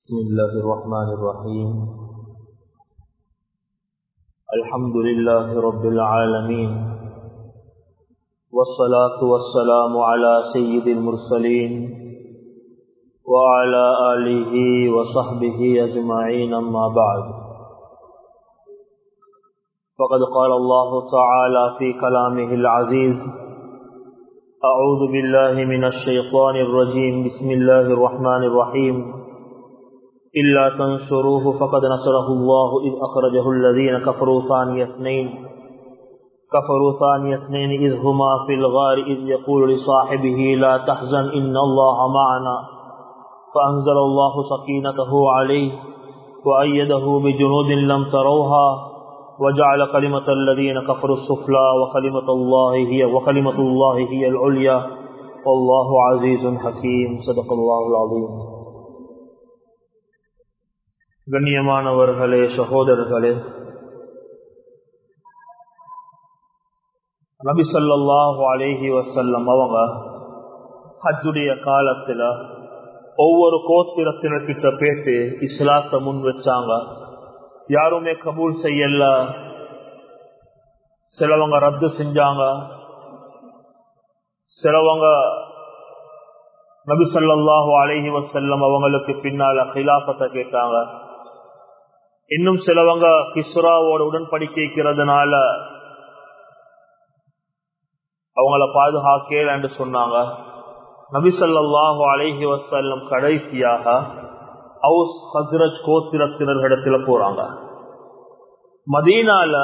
بسم الله الرحمن الرحيم الحمد لله رب العالمين والصلاة والسلام على سيد المرسلين وعلى آله وصحبه أجمعين أما بعد فقد قال الله تعالى في كلامه العزيز أعوذ بالله من الشيطان الرجيم بسم الله الرحمن الرحيم إلا تنصروه فقد نصره الله إذ أخرجه الذين كفروا ثاني اثنين كفروا ثاني اثنين إذ هما في الغار إذ يقول لصاحبه لا تحزن إن الله معنا فأنزل الله سكينته عليه وأيده بجنود لم تروها وجعل كلمة الذين كفروا السفلى وكلمة الله هي وكلمة الله هي العليا والله عزيز حكيم صدق الله العظيم கண்ணியமானவர்களே சகோதரர்களே நபி சொல்லாஹு அலேஹி வசல்லம் அவங்க ஹஜ்ஜுடைய காலத்துல ஒவ்வொரு கோத்திரத்தினர்கிட்ட பேட்டு இஸ்லாத்தை முன் வச்சாங்க யாருமே கபூல் செய்யல சிலவங்க ரத்து செஞ்சாங்க சிலவங்க நபி சொல்லாஹு அலஹி வசல்லம் அவங்களுக்கு பின்னால கிலாபத்தை கேட்டாங்க இன்னும் சிலவங்க கிஸ்ராவோட உடன்படிக்கைக்கிறதுனால அவங்கள பாதுகாக்கல என்று சொன்னாங்க நபி சொல்லாஹு அலஹி வசல்லம் கடைசியாக அவுஸ் ஹசரத் கோத்திரத்தினர்களிடத்துல போறாங்க மதீனால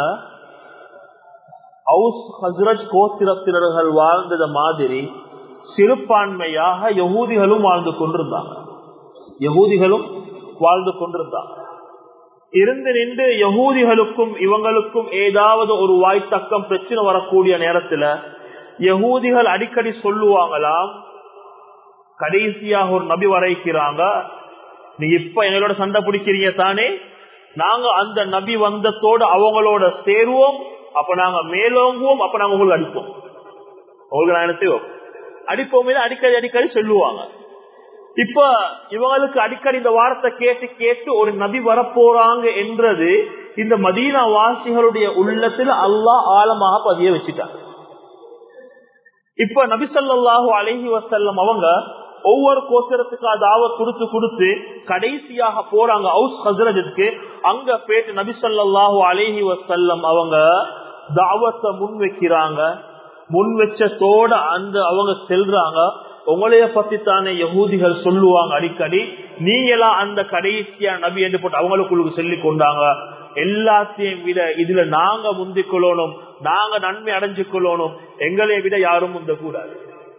அவுஸ் ஹசரத் கோத்திரத்தினர்கள் வாழ்ந்தது மாதிரி சிறுபான்மையாக யகூதிகளும் வாழ்ந்து கொண்டிருந்தாங்க யகூதிகளும் வாழ்ந்து கொண்டிருந்தாங்க இருந்து நின்று யகூதிகளுக்கும் இவங்களுக்கும் ஏதாவது ஒரு வாய்த்தக்கம் பிரச்சனை வரக்கூடிய நேரத்துல யகூதிகள் அடிக்கடி சொல்லுவாங்களாம் கடைசியாக ஒரு நபி வரைக்கிறாங்க நீ இப்ப எங்களோட சண்டை பிடிக்கிறீங்க தானே நாங்க அந்த நபி வந்தத்தோடு அவங்களோட சேருவோம் அப்ப நாங்க மேலோங்குவோம் அப்ப நாங்க உங்களுக்கு அடிப்போம் உங்களுக்கு நான் என்ன செய்வோம் அடிப்போம் அடிக்கடி அடிக்கடி சொல்லுவாங்க இப்ப இவங்களுக்கு அடிக்கடி இந்த வார்த்தை கேட்டு கேட்டு ஒரு நபி வரப்போறாங்க என்றது இந்த மதீனா வாசிகளுடைய உள்ளத்துல அல்லாஹ் ஆழமாக பதிய வச்சுட்டாங்க இப்ப நபி சொல்லாஹு அலஹி வசல்லம் அவங்க ஒவ்வொரு கோத்திரத்துக்கு அதாவது கொடுத்து கொடுத்து கடைசியாக போறாங்க ஹவுஸ் ஹசரஜுக்கு அங்க போயிட்டு நபி சொல்லாஹு அலஹி வசல்லம் அவங்க தாவத்தை முன் வைக்கிறாங்க முன் வச்சத்தோட அந்த அவங்க செல்றாங்க உங்களைய பத்தி தானே யகூதிகள் சொல்லுவாங்க அடிக்கடி நீங்களாம் அந்த கடைசியா நபி என்று போட்டு அவங்களுக்குள்ளுக்கு சொல்லி கொண்டாங்க எல்லாத்தையும் விட இதுல நாங்க முந்திக் கொள்ளணும் நாங்க நன்மை அடைஞ்சு கொள்ளணும் எங்களை விட யாரும் முந்த கூடாது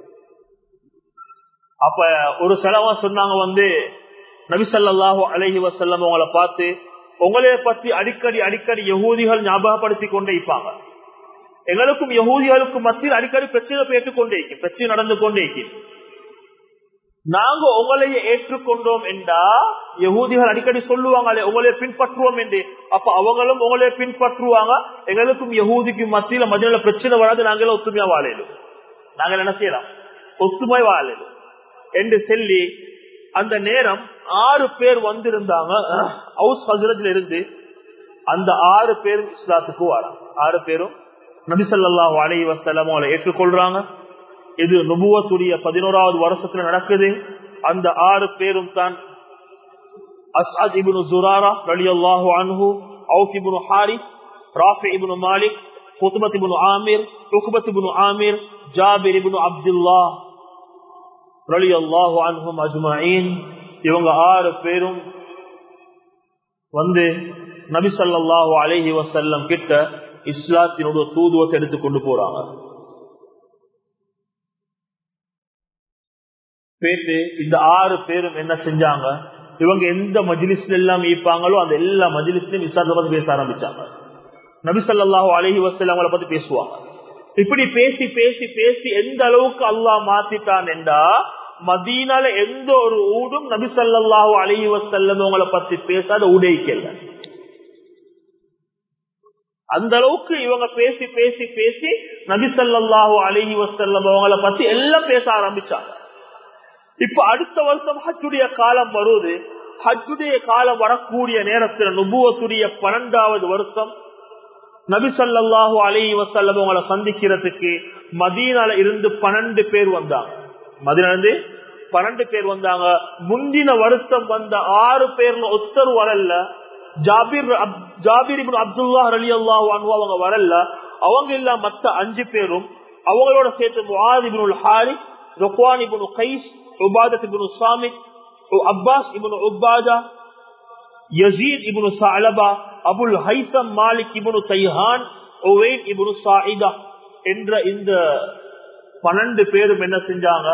அப்ப ஒரு செலவா சொன்னாங்க வந்து நபிசல்லாஹு அலஹி வசல்லம் உங்களை பார்த்து உங்களைய பத்தி அடிக்கடி அடிக்கடி யகூதிகள் ஞாபகப்படுத்தி கொண்டே இருப்பாங்க எங்களுக்கும் யகூதிகளுக்கும் மத்தியில் அடிக்கடி பிரச்சனை பேட்டுக் கொண்டே பிரச்சனை நடந்து கொண்டே நாங்க உங்களையே ஏற்றுக்கொண்டோம் என்றா யகூதிகள் அடிக்கடி சொல்லுவாங்க உங்களைய பின்பற்றுவோம் என்று அப்ப அவங்களும் உங்களைய பின்பற்றுவாங்க எங்களுக்கும் யகூதிக்கும் மத்தியில மதியில பிரச்சனை வராது நாங்களும் ஒத்துமையா வாழையிலும் நாங்கள் என்ன செய்யலாம் ஒத்துமை வாழையிலும் என்று சொல்லி அந்த நேரம் ஆறு பேர் வந்திருந்தாங்க ஹவுஸ் ஹசரத்ல இருந்து அந்த ஆறு பேரும் இஸ்லாத்துக்கு வராங்க ஆறு பேரும் நபிசல்லா அலை வசலம் அவளை ஏற்றுக்கொள்றாங்க இது நுபுவத்துடைய பதினோராவது வருஷத்துல நடக்குது அந்த ஆறு பேரும் தான் அஸ்அத் இப்னு ஜுராரா ரலியல்லாஹு அன்ஹு Awf ibn Harith Rafi ibn Malik Qutbah ibn Amir Uqbah ibn Amir Jabir ibn Abdullah ரலியல்லாஹு அன்ஹும் அஜ்மஈன் இவங்க ஆறு பேரும் வந்து நபி ஸல்லல்லாஹு அலைஹி வஸல்லம் கிட்ட இஸ்லாத்தினுடைய தூதுவத்தை எடுத்து கொண்டு போறாங்க பேட்டு இந்த ஆறு பேரும் என்ன செஞ்சாங்க இவங்க எந்த மஜிலிஸ்ல எல்லாம் ஈப்பாங்களோ அந்த எல்லா மஜிலிஸ்லயும் இஸ்லாத்தை பத்தி பேச ஆரம்பிச்சாங்க நபிசல்லாஹு அலஹி வசல் அவங்கள பத்தி பேசுவாங்க இப்படி பேசி பேசி பேசி எந்த அளவுக்கு அல்லாஹ் மாத்திட்டான் என்றா மதீனால எந்த ஒரு ஊடும் நபிசல்லாஹு அலஹி வசல்லம் அவங்கள பத்தி பேசாத ஊடைக்கல அந்த அளவுக்கு இவங்க பேசி பேசி பேசி நபிசல்லாஹு அலஹி வசல்லம் அவங்கள பத்தி எல்லாம் பேச ஆரம்பிச்சாங்க இப்ப அடுத்த வருஷம் ஹஜ்ஜுடைய காலம் வருது ஹஜ்ஜுடைய காலம் வரக்கூடிய நேரத்தில் நுபுவத்துடைய பன்னெண்டாவது வருஷம் நபிசல்லாஹு அலி வசல்லம் உங்களை சந்திக்கிறதுக்கு மதீனால இருந்து பன்னெண்டு பேர் வந்தாங்க மதீனால பன்னெண்டு பேர் வந்தாங்க முந்தின வருஷம் வந்த ஆறு பேர்ல ஒத்தர் வரல Jabir Jabir ibn Abdullah Ali Allah அவங்க வரல அவங்க இல்ல மத்த அஞ்சு பேரும் அவங்களோட சேர்த்து முஆத் இப்னு ஹாரிஸ் ருக்வான் ibn Qais Ubadah ibn Samit Abbas ibn Ubada Yazid ibn Thalaba Abul Haytham Malik ibn Tayhan Uwaym ibn Saida என்ற இந்த பன்னெண்டு பேரும் என்ன செஞ்சாங்க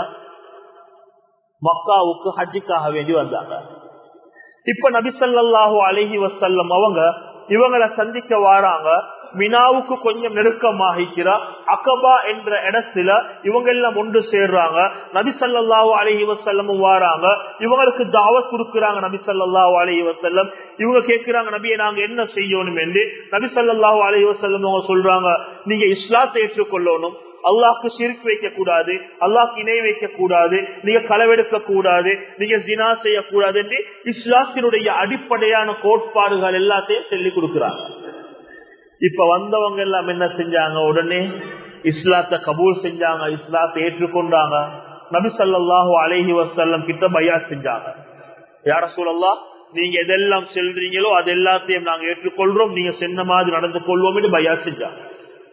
மக்காவுக்கு ஹஜ்ஜுக்காக வேண்டி வந்தாங்க இப்ப நபிசல்லாஹு அலஹி வசல்லம் அவங்க இவங்களை சந்திக்க வாராங்க மினாவுக்கு கொஞ்சம் நெருக்கமாகிக்கிறா அகபா என்ற இடத்துல இவங்க எல்லாம் ஒன்று சேர்றாங்க நபி சல்லாஹூ அலஹி வசல்லமும் வாராங்க இவங்களுக்கு தாவத் கொடுக்குறாங்க நபி சல்லாஹூ அலஹி வசல்லம் இவங்க கேட்கிறாங்க நபியை நாங்க என்ன செய்யணும் என்று நபி சல்லாஹூ அலஹி வசல்லம் அவங்க சொல்றாங்க நீங்க இஸ்லாத்தை ஏற்றுக்கொள்ளணும் அல்லாஹ்க்கு சிரிக்கு வைக்க கூடாது அல்லாஹ்க்கு இணை வைக்க கூடாது நீங்க களவெடுக்க கூடாது நீங்க ஜினா செய்யக்கூடாது என்று இஸ்லாத்தினுடைய அடிப்படையான கோட்பாடுகள் எல்லாத்தையும் சொல்லி கொடுக்கிறாங்க இப்ப வந்தவங்க எல்லாம் என்ன செஞ்சாங்க உடனே இஸ்லாத்தை கபூல் செஞ்சாங்க இஸ்லாத்தை ஏற்றுக்கொண்டாங்க நபி சல்லாஹூ அலஹி வசல்லம் கிட்ட பையா செஞ்சாங்க யார சூழல்லா நீங்க எதெல்லாம் செல்றீங்களோ அது எல்லாத்தையும் நாங்க ஏற்றுக்கொள்றோம் நீங்க சென்ன மாதிரி நடந்து கொள்வோம் என்று பையா செஞ்சாங்க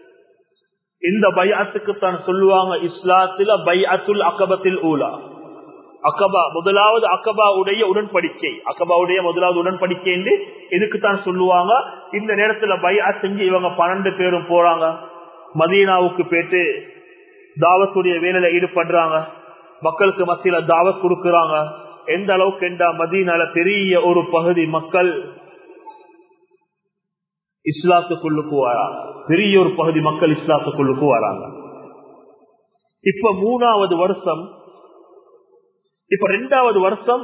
இந்த பையாத்துக்கு தான் சொல்லுவாங்க இஸ்லாத்துல பைஅத்துல் அகபத்தில் ஊலா அக்கபா முதலாவது அக்கபா உடைய உடன்படிக்கை அக்கபாவுடைய முதலாவது உடன்படிக்கை என்று இதுக்கு தான் சொல்லுவாங்க இந்த நேரத்துல பையா செஞ்சு இவங்க பன்னெண்டு பேரும் போறாங்க மதீனாவுக்கு போயிட்டு தாவத்துடைய வேலையில ஈடுபடுறாங்க மக்களுக்கு மத்தியில தாவத் கொடுக்கறாங்க எந்த அளவுக்கு என்றா மதீனால பெரிய ஒரு பகுதி மக்கள் இஸ்லாத்துக்குள்ளுக்கு வராங்க பெரிய ஒரு பகுதி மக்கள் இஸ்லாத்துக்குள்ளுக்கு வராங்க இப்ப மூணாவது வருஷம் இப்ப ரெண்டாவது வருஷம்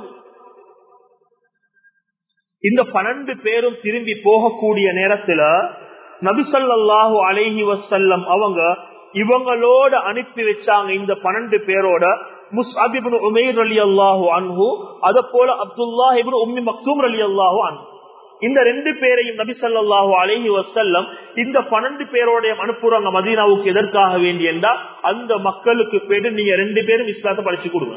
இந்த பன்னெண்டு பேரும் திரும்பி போகக்கூடிய நேரத்துல நபிசல்லாஹு அலைஹி வசல்லம் அவங்க இவங்களோட அனுப்பி வச்சாங்க இந்த பன்னெண்டு பேரோட முஸ்அபிபின் உமேர் அலி அல்லாஹு அன்ஹு அத போல அப்துல்லா இபின் உம்மி மக்தூம் அலி அல்லாஹு அன்ஹு இந்த ரெண்டு பேரையும் நபி சல்லாஹூ அலஹி வசல்லம் இந்த பன்னெண்டு பேரோடைய அனுப்புறாங்க மதீனாவுக்கு எதற்காக வேண்டி என்றா அந்த மக்களுக்கு பேரு நீங்க ரெண்டு பேரும் இஸ்லாத்தை படிச்சு கொடுங்க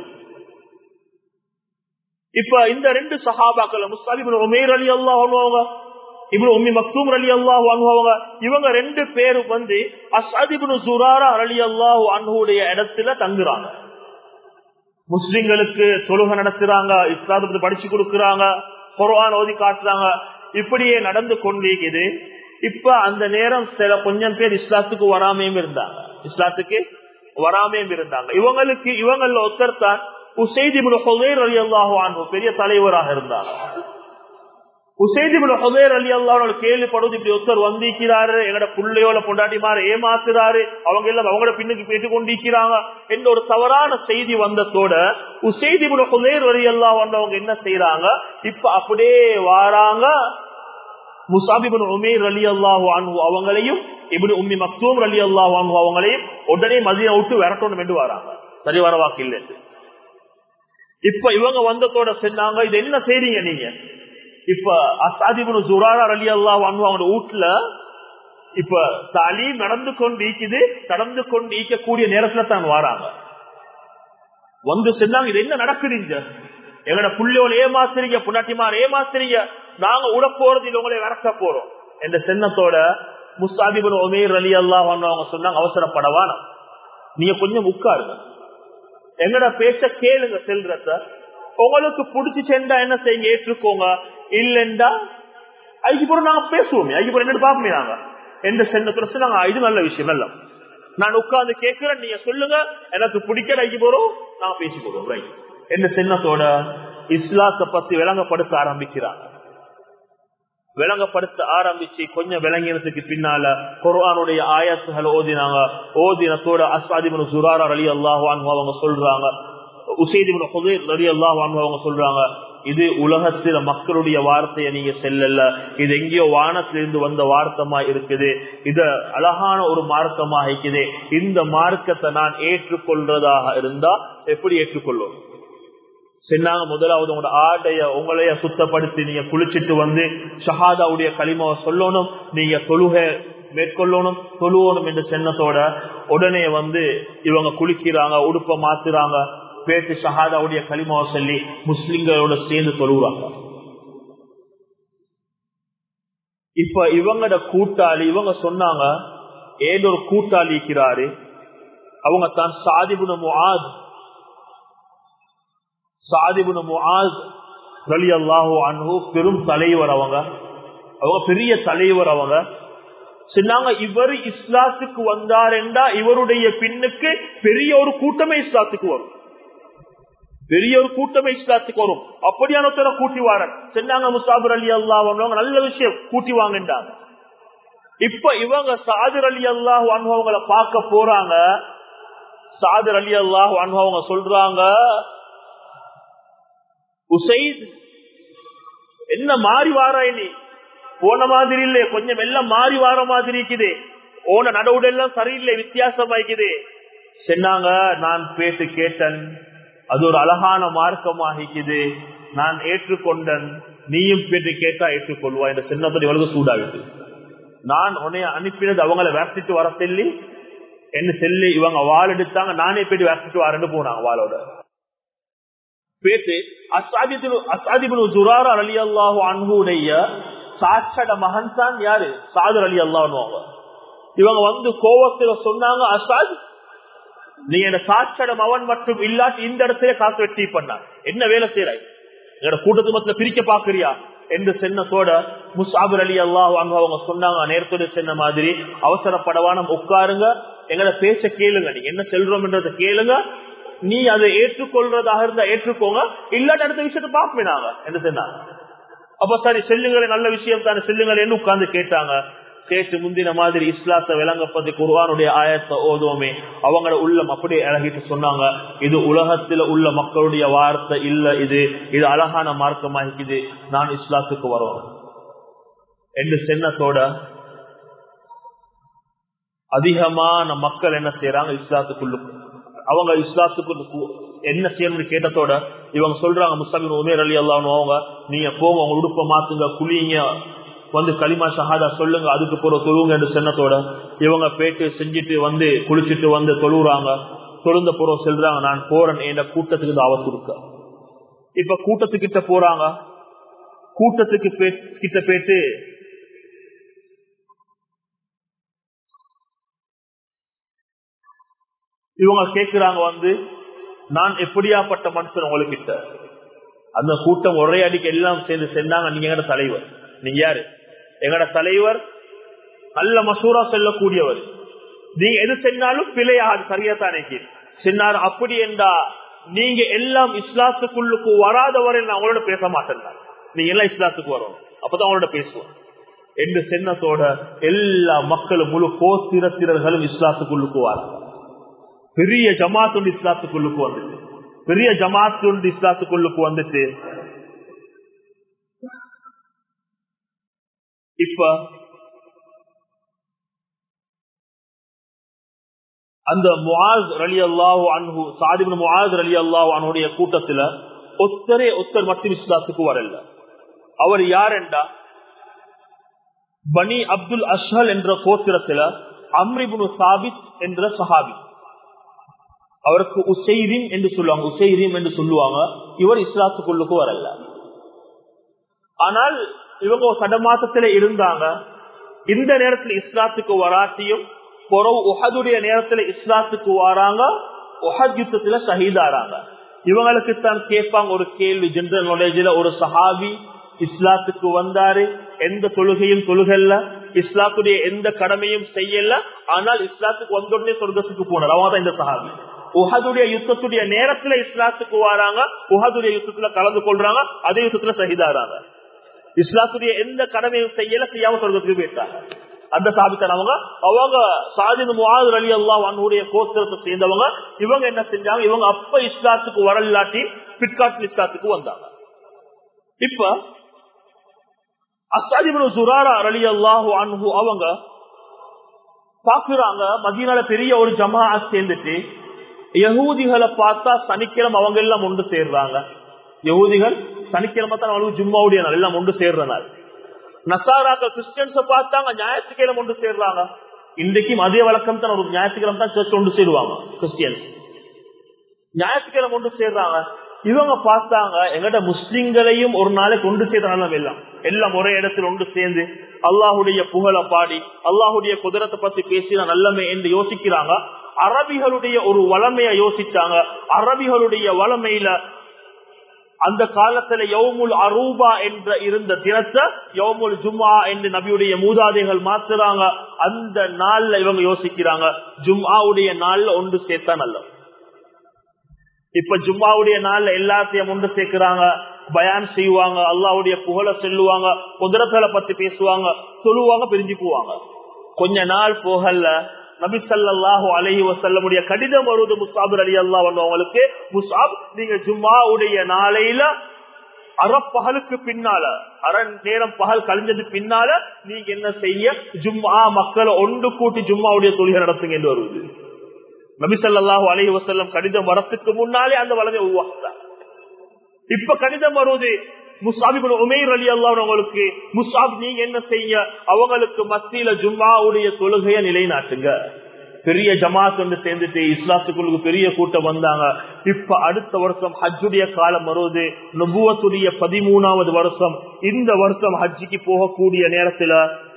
இப்ப இந்த ரெண்டு சஹாபாக்கள் முஸ்தாபிபின் உமேர் அலி அல்லாஹ் அவங்க இப்படி உம்மி மக்தூம் அலி அல்லாஹ் வாங்குவாங்க இவங்க ரெண்டு பேரும் வந்து அசாதிபின் சுராரா அலி அல்லாஹ் அன்ஹுடைய இடத்துல தங்குறாங்க முஸ்லிம்களுக்கு தொழுகை நடத்துறாங்க இஸ்லாத்தை படிச்சு கொடுக்கறாங்க குரான் ஓதி காட்டுறாங்க இப்படியே நடந்து கொண்டிருக்குது இப்ப அந்த நேரம் சில கொஞ்சம் பேர் இஸ்லாத்துக்கு வராமையும் இருந்தாங்க இஸ்லாத்துக்கு வராமையும் இருந்தாங்க இவங்களுக்கு இவங்கள ஒருத்தர் தான் உசைதிபுல் ஹொதேர் அலி அல்லாஹு பெரிய தலைவராக இருந்தாங்க உசைதிபுல் ஹொதேர் அலி அல்லாஹ் கேள்விப்படுவது இப்படி ஒருத்தர் வந்திருக்கிறாரு எங்கட புள்ளையோட பொண்டாட்டிமார ஏமாத்துறாரு அவங்க எல்லாம் அவங்களோட பின்னுக்கு போயிட்டு கொண்டிருக்கிறாங்க என்ற ஒரு தவறான செய்தி வந்ததோட உசைதிபுல் ஹொதேர் அலி அல்லாஹ் வந்தவங்க என்ன செய்யறாங்க இப்ப அப்படியே வாராங்க முசாபிபின் உமேர் அலி அல்லாஹு அன்பு அவங்களையும் இப்படி உம்மி மக்தூம் அலி அல்லாஹு அன்பு அவங்களையும் உடனே மதியம் விட்டு விரட்டணும் என்று வராங்க சரி வர வாக்கு இல்லை இப்ப இவங்க வந்ததோட சொன்னாங்க இது என்ன செய்றீங்க நீங்க இப்ப அசாதிபுன் ஜுராரா அலி அல்லாஹ் அவங்களோட வீட்டுல இப்ப தாலீம் நடந்து கொண்டு ஈக்குது நடந்து கொண்டு ஈக்கக்கூடிய நேரத்துல தான் வராங்க வந்து சொன்னாங்க இது என்ன நடக்குதுங்க எங்கட புள்ளியோட ஏமாத்துறீங்க புண்ணாட்டிமார் ஏமாத்துறீங்க நாங்க உட போறது இது உங்களை விரட்ட போறோம் என்ற சின்னத்தோட முஸ்தாபிபுன் ஒமேர் அலி அல்லாஹ் அவங்க சொன்னாங்க அவசரப்படவான நீங்க கொஞ்சம் உட்காருங்க எங்கட பேச்ச கேளுங்க செல்றத உங்களுக்கு பிடிச்சி சென்றா என்ன செய்யுங்க ஏற்றுக்கோங்க இல்லைண்டா அதுக்கு நாங்க பேசுவோமே அதுக்கு என்ன பாப்போமே நாங்க எந்த சென்னத்துல சொன்னாங்க இது நல்ல விஷயம் நல்ல நான் உட்கார்ந்து கேட்கிறேன் நீங்க சொல்லுங்க எனக்கு பிடிக்கல ஐக்கு போறோம் நாங்க பேசி போறோம் ரைட் எந்த சின்னத்தோட இஸ்லாத்தை பத்தி விளங்கப்படுத்த ஆரம்பிக்கிறாங்க விளங்கப்படுத்த ஆரம்பிச்சு கொஞ்சம் விளங்கினதுக்கு பின்னால குர்ஆனுடைய ஆயத்துகள் ஓதினாங்க ஓதினத்தோட அசாதிபுன் சுராரா அலி அல்லாஹான் அவங்க சொல்றாங்க உசைதிபுன் ஹுதைர் அலி அல்லாஹான் அவங்க சொல்றாங்க இது உலகத்தில மக்களுடைய வார்த்தையை நீங்க செல்லல இது எங்கேயோ வானத்திலிருந்து வந்த வார்த்தமா இருக்குது இது அழகான ஒரு மார்க்கமா இருக்குது இந்த மார்க்கத்தை நான் ஏற்றுக்கொள்றதாக இருந்தா எப்படி ஏற்றுக்கொள்ளும் சொன்னாங்க முதலாவது உங்களோட ஆடைய உங்களைய சுத்தப்படுத்தி நீங்க குளிச்சிட்டு வந்து ஷஹாதாவுடைய களிமாவை சொல்லணும் நீங்க தொழுகை மேற்கொள்ளணும் தொழுவணும் என்ற சென்னத்தோட உடனே வந்து இவங்க குளிக்கிறாங்க உடுப்ப மாத்துறாங்க பேட்டு ஷஹாதாவுடைய களிமாவை சொல்லி முஸ்லிம்களோட சேர்ந்து தொழுகிறாங்க இப்ப இவங்கட கூட்டாளி இவங்க சொன்னாங்க ஏதோ ஒரு கூட்டாளி இருக்கிறாரு அவங்க தான் சாதிபுன முஆத் சாதிபுன முஆத் ரலி அல்லாஹு அன்ஹு பெரும் தலைவர் அவங்க அவங்க பெரிய தலைவர் அவங்க சொன்னாங்க இவர் இஸ்லாத்துக்கு வந்தார் என்றா இவருடைய பின்னுக்கு பெரிய ஒரு கூட்டமே இஸ்லாத்துக்கு வரும் பெரிய ஒரு கூட்டமே இஸ்லாத்துக்கு வரும் அப்படியான கூட்டி வாரன் சொன்னாங்க முசாபர் அலி அல்லா நல்ல விஷயம் கூட்டி வாங்கிட்டாங்க இப்ப இவங்க சாதிர் அலி அல்லாஹ் அனுபவங்களை பார்க்க போறாங்க சாதிர் அலி அல்லாஹ் அனுபவங்க சொல்றாங்க உசைத் என்ன மாறி வாராய் நீ போன மாதிரி இல்ல கொஞ்சம் எல்லாம் மாறி வார மாதிரி இருக்குது ஓன நடவுடெல்லாம் சரியில்லை வித்தியாசமாய்க்குது சொன்னாங்க நான் பேட்டு கேட்டன் அது ஒரு அழகான மார்க்கமாகிக்குது நான் ஏற்றுக்கொண்டன் நீயும் பேட்டு கேட்டா ஏற்றுக்கொள்வா இந்த சின்னத்தோட எவ்வளவு சூடாகுது நான் உன்னைய அனுப்பினது அவங்கள விரட்டிட்டு வர சொல்லி என்ன சொல்லி இவங்க வாள் எடுத்தாங்க நானே போயிட்டு விரட்டிட்டு வரேன்னு போனாங்க வாளோட பேட்டு அசாதிபுல் ஜுராரா அலி அல்லாஹு அன்புடைய சாட்சட மகன் தான் யாரு சாதர் அலி அல்லாஹ் இவங்க வந்து கோவத்துல சொன்னாங்க அசாத் நீ என்ன சாட்சடம் அவன் மட்டும் இல்லாட்டி இந்த இடத்துல காசு வெட்டி பண்ணா என்ன வேலை செய்யறாய் என்னோட கூட்டத்து மத்தில பிரிக்க பாக்குறியா என்று சென்னத்தோட முசாபர் அலி அல்லாஹ் அவங்க சொன்னாங்க நேரத்தோட சென்ன மாதிரி அவசரப்படவான உட்காருங்க எங்களை பேச கேளுங்க நீங்க என்ன செல்றோம்ன்றத கேளுங்க நீ அதை ஏற்றுக்கொள்றதாக இருந்தா ஏற்றுக்கோங்க இல்லாட்ட அடுத்த விஷயத்த பாப்பேன் நாங்க என்ன சொன்னாங்க அப்ப சரி செல்லுங்களே நல்ல விஷயம் தானே செல்லுங்களேன்னு உட்கார்ந்து கேட்டாங்க கேட்டு முந்தின மாதிரி இஸ்லாத்தை விளங்கப்பது குர்வானுடைய ஆயத்தை ஓதுவோமே அவங்களோட உள்ளம் அப்படியே அழகிட்டு சொன்னாங்க இது உலகத்துல உள்ள மக்களுடைய வார்த்தை இல்ல இது இது அழகான மார்க்கமாகிக்குது நான் இஸ்லாத்துக்கு வரோம் என்று சென்னத்தோட அதிகமான மக்கள் என்ன செய்யறாங்க இஸ்லாத்துக்குள்ள அவங்க இஸ்லாத்துக்கு என்ன செய்யணும்னு கேட்டதோட இவங்க சொல்றாங்க முஸ்லிம் உமேர் அலி அல்லான்னு அவங்க நீங்க போங்க உங்க உடுப்ப மாத்துங்க குளிங்க வந்து களிமா ஷஹாதா சொல்லுங்க அதுக்கு போற தொழுவுங்க என்று சொன்னதோட இவங்க போயிட்டு செஞ்சுட்டு வந்து குளிச்சுட்டு வந்து தொழுறாங்க தொழுந்த போறோம் செல்றாங்க நான் போறேன் என் கூட்டத்துக்கு தாவத் கொடுக்க இப்ப கூட்டத்துக்கிட்ட போறாங்க கூட்டத்துக்கு கிட்ட போயிட்டு இவங்க கேக்குறாங்க வந்து நான் எப்படியாப்பட்ட மனுஷன் உங்ககிட்ட அந்த கூட்டம் ஒரே அடிக்கு எல்லாம் சேர்ந்து சென்றாங்க நீங்க எங்கட தலைவர் நீங்க யாரு எங்கட தலைவர் நல்ல மசூரா செல்லக்கூடியவர் நீங்க எது சென்னாலும் பிழையாது சரியாத்தானே சென்னார் அப்படி என்றா நீங்க எல்லாம் இஸ்லாத்துக்குள்ளுக்கு வராதவரை நான் அவங்களோட பேச மாட்டேன் நீங்க எல்லாம் இஸ்லாத்துக்கு வரணும் அப்பதான் அவங்களோட பேசுவோம் என்று சென்னத்தோட எல்லா மக்களும் முழு கோத்திரத்திரர்களும் இஸ்லாத்துக்குள்ளுக்கு வராங்க பெரிய ஜமாத்துண்டு இஸ்லாத்துக்குள்ளுக்கு வந்துட்டு பெரிய ஜமாத்துண்டு இஸ்லாத்துக்குள்ளுக்கு வந்துட்டு இப்ப அந்த முஆஸ் ரலி அல்லாஹு அன்ஹு சாதிபின் முஆஸ் ரலி அல்லாஹு அனுடைய கூட்டத்துல ஒத்தரே ஒத்தர் மட்டும் இஸ்லாத்துக்கு வரல அவர் யார் என்றா பனி அப்துல் அஷ்ஹல் என்ற கோத்திரத்துல அம்ரிபுனு சாபித் என்ற சஹாபி அவருக்கு உசைரீம் என்று சொல்லுவாங்க உசைரீம் என்று சொல்லுவாங்க இவர் இஸ்லாத்துக்குள்ளுக்கு வரல ஆனால் இவங்க ஒரு தடமாசத்துல இருந்தாங்க இந்த நேரத்துல இஸ்லாத்துக்கு வராட்டியும் பொறவு உஹதுடைய நேரத்துல இஸ்லாத்துக்கு வராங்க உஹத் யுத்தத்துல ஷஹீதாராங்க இவங்களுக்கு தான் கேட்பாங்க ஒரு கேள்வி ஜெனரல் நாலேஜ்ல ஒரு சஹாபி இஸ்லாத்துக்கு வந்தாரு எந்த தொழுகையும் தொழுகல்ல இஸ்லாத்துடைய எந்த கடமையும் செய்யல ஆனால் இஸ்லாத்துக்கு வந்த உடனே சொர்க்கத்துக்கு போனார் அவங்க தான் இந்த சஹாபி உஹதுடைய யுத்தத்துடைய நேரத்துல இஸ்லாத்துக்கு வராங்க உஹதுடைய யுத்தத்துல கலந்து கொள்றாங்க அதே யுத்தத்துல ஷஹீதாராங்க இஸ்லாத்துடைய எந்த கடமையும் செய்யல செய்யாம சொர்க்கத்துக்கு போயிட்டாங்க அந்த சாபித்தனவங்க அவங்க சாதின் முவாது அலி அல்லா அவனுடைய கோத்திரத்தை சேர்ந்தவங்க இவங்க என்ன செஞ்சாங்க இவங்க அப்ப இஸ்லாத்துக்கு வரலாட்டி பிற்காட்டு இஸ்லாத்துக்கு வந்தாங்க இப்ப அசாதிபுரம் சுராரா அலி அல்லாஹு அன்ஹு அவங்க பாக்குறாங்க மதியனால பெரிய ஒரு ஜமா சேர்ந்துட்டு யகூதிகளை பார்த்தா சனிக்கிழமை அவங்க எல்லாம் ஒன்று சேர்றாங்க யகுதிகள் சனிக்கிழமை தான் அவளுக்கு ஜும்மாவுடைய நாள் எல்லாம் ஒன்று சேர்ற நாள் நசாராக்கள் கிறிஸ்டியன்ஸ பார்த்தாங்க ஞாயிற்றுக்கிழமை ஒன்று சேர்றாங்க இன்றைக்கும் அதே வழக்கம் தான் ஒரு ஞாயிற்றுக்கிழமை தான் சர்ச் ஒன்று சேருவாங்க கிறிஸ்டியன்ஸ் ஞாயிற்றுக்கிழமை ஒன்று சேர்றாங்க இவங்க பார்த்தாங்க எங்கட முஸ்லிம்களையும் ஒரு நாளைக்கு ஒன்று சேர்த்த நல்லம் எல்லாம் எல்லாம் ஒரே இடத்துல ஒன்று சேர்ந்து அல்லாஹுடைய புகழ பாடி அல்லாஹுடைய குதிரத்தை பத்தி பேசினா நல்லமே என்று யோசிக்கிறாங்க அரபிகளுடைய ஒரு வளமைய யோசிச்சாங்க அரபிகளுடைய வளமையில அந்த காலத்துல யவுமுல் அரூபா என்ற இருந்த தினத்தை யவுமுல் ஜும்மா என்று நபியுடைய மூதாதைகள் மாத்துறாங்க அந்த நாள்ல இவங்க யோசிக்கிறாங்க ஜும்மாவுடைய நாள்ல ஒன்று சேர்த்தா நல்லது இப்ப ஜும்மாவுடைய நாள்ல எல்லாத்தையும் ஒன்று சேர்க்கிறாங்க பயான் செய்வாங்க அல்லாவுடைய புகழ சொல்லுவாங்க குதிரத்தலை பத்தி பேசுவாங்க சொல்லுவாங்க பிரிஞ்சு போவாங்க கொஞ்ச நாள் போகல நபி சல்லாஹூ அலஹி வசல்லமுடைய கடிதம் வருவது முசாபர் அலி அல்லா வந்தவங்களுக்கு முசாப் நீங்க ஜும்மாவுடைய நாளையில அறப்பகலுக்கு பின்னால அரை நேரம் பகல் கழிஞ்சது பின்னால நீங்க என்ன செய்ய ஜும்மா மக்களை ஒன்று கூட்டி ஜும்மாவுடைய தொழில் நடத்துங்க என்று வருவது நபிசல்லாஹு அலஹி வசல்லம் கடிதம் வரத்துக்கு முன்னாலே அந்த வளமை உருவாக்குறாங்க இப்ப கடிதம் வருவது முசாபிபுல் உமேர் அலி அல்லாவுக்கு முசாப் நீங்க என்ன செய்ய அவங்களுக்கு மத்தியில ஜும்மாவுடைய தொழுகைய நிலைநாட்டுங்க பெரிய ஜமாத் வந்து சேர்ந்துட்டு இஸ்லாத்துக்குள்ளுக்கு பெரிய கூட்டம் வந்தாங்க இப்ப அடுத்த வருஷம் ஹஜ்ஜுடைய காலம் வருவது நுபுவத்துடைய பதிமூணாவது வருஷம் இந்த வருஷம் ஹஜ்ஜிக்கு போகக்கூடிய நேரத்துல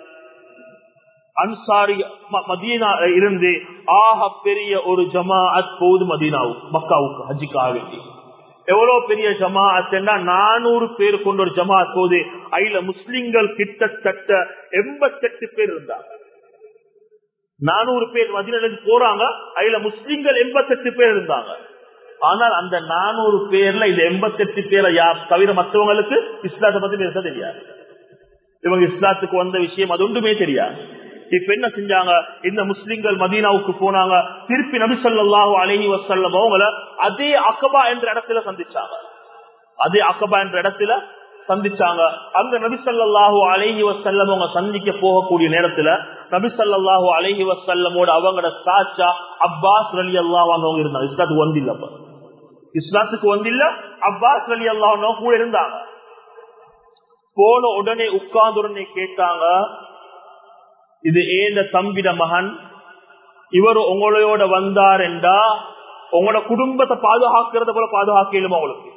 அன்சாரி மதீனா இருந்து ஆக பெரிய ஒரு ஜமாஅத் போகுது மதீனாவுக்கு மக்காவுக்கு ஹஜ்ஜிக்காக வேண்டி எவ்வளவு பெரிய ஜமாஅத் நானூறு பேர் கொண்ட ஒரு ஜமாஅத் போகுது அதுல முஸ்லிம்கள் கிட்டத்தட்ட எண்பத்தெட்டு பேர் இருந்தாங்க நானூறு பேர் மதினிலிருந்து போறாங்க அதுல முஸ்லிம்கள் எண்பத்தெட்டு பேர் இருந்தாங்க ஆனால் அந்த நானூறு பேர்ல இந்த எண்பத்தெட்டு பேரை யார் தவிர மற்றவங்களுக்கு இஸ்லாத்தை பத்தி பேச தெரியாது இவங்க இஸ்லாத்துக்கு வந்த விஷயம் அது ஒன்றுமே தெரியாது இப்ப என்ன செஞ்சாங்க இந்த முஸ்லிம்கள் மதீனாவுக்கு போனாங்க திருப்பி நபிசல்லாஹு அலஹி வசல்லம் அவங்கள அதே அக்கபா என்ற இடத்துல சந்திச்சாங்க அதே அக்கபா என்ற இடத்துல சந்திச்சாங்க அங்க நபிசல்லாஹு அலஹி வசல்லம் அவங்க சந்திக்க போகக்கூடிய நேரத்துல நபிசல்லாஹு அலஹி வசல்லமோட அவங்களோட சாச்சா அப்பாஸ் அலி அல்லாஹ் அவங்க இருந்தாங்க இஸ்லாத்துக்கு வந்தில்ல அப்ப இஸ்லாத்துக்கு வந்தில்ல அப்பாஸ் அலி அல்லாஹ் கூட இருந்தாங்க போன உடனே உட்கார்ந்து உடனே கேட்டாங்க இது ஏந்த தம்பிட மகன் இவர் உங்களோட வந்தார் என்றா உங்களோட குடும்பத்தை பாதுகாக்கிறத போல பாதுகாக்கலுமா உங்களுக்கு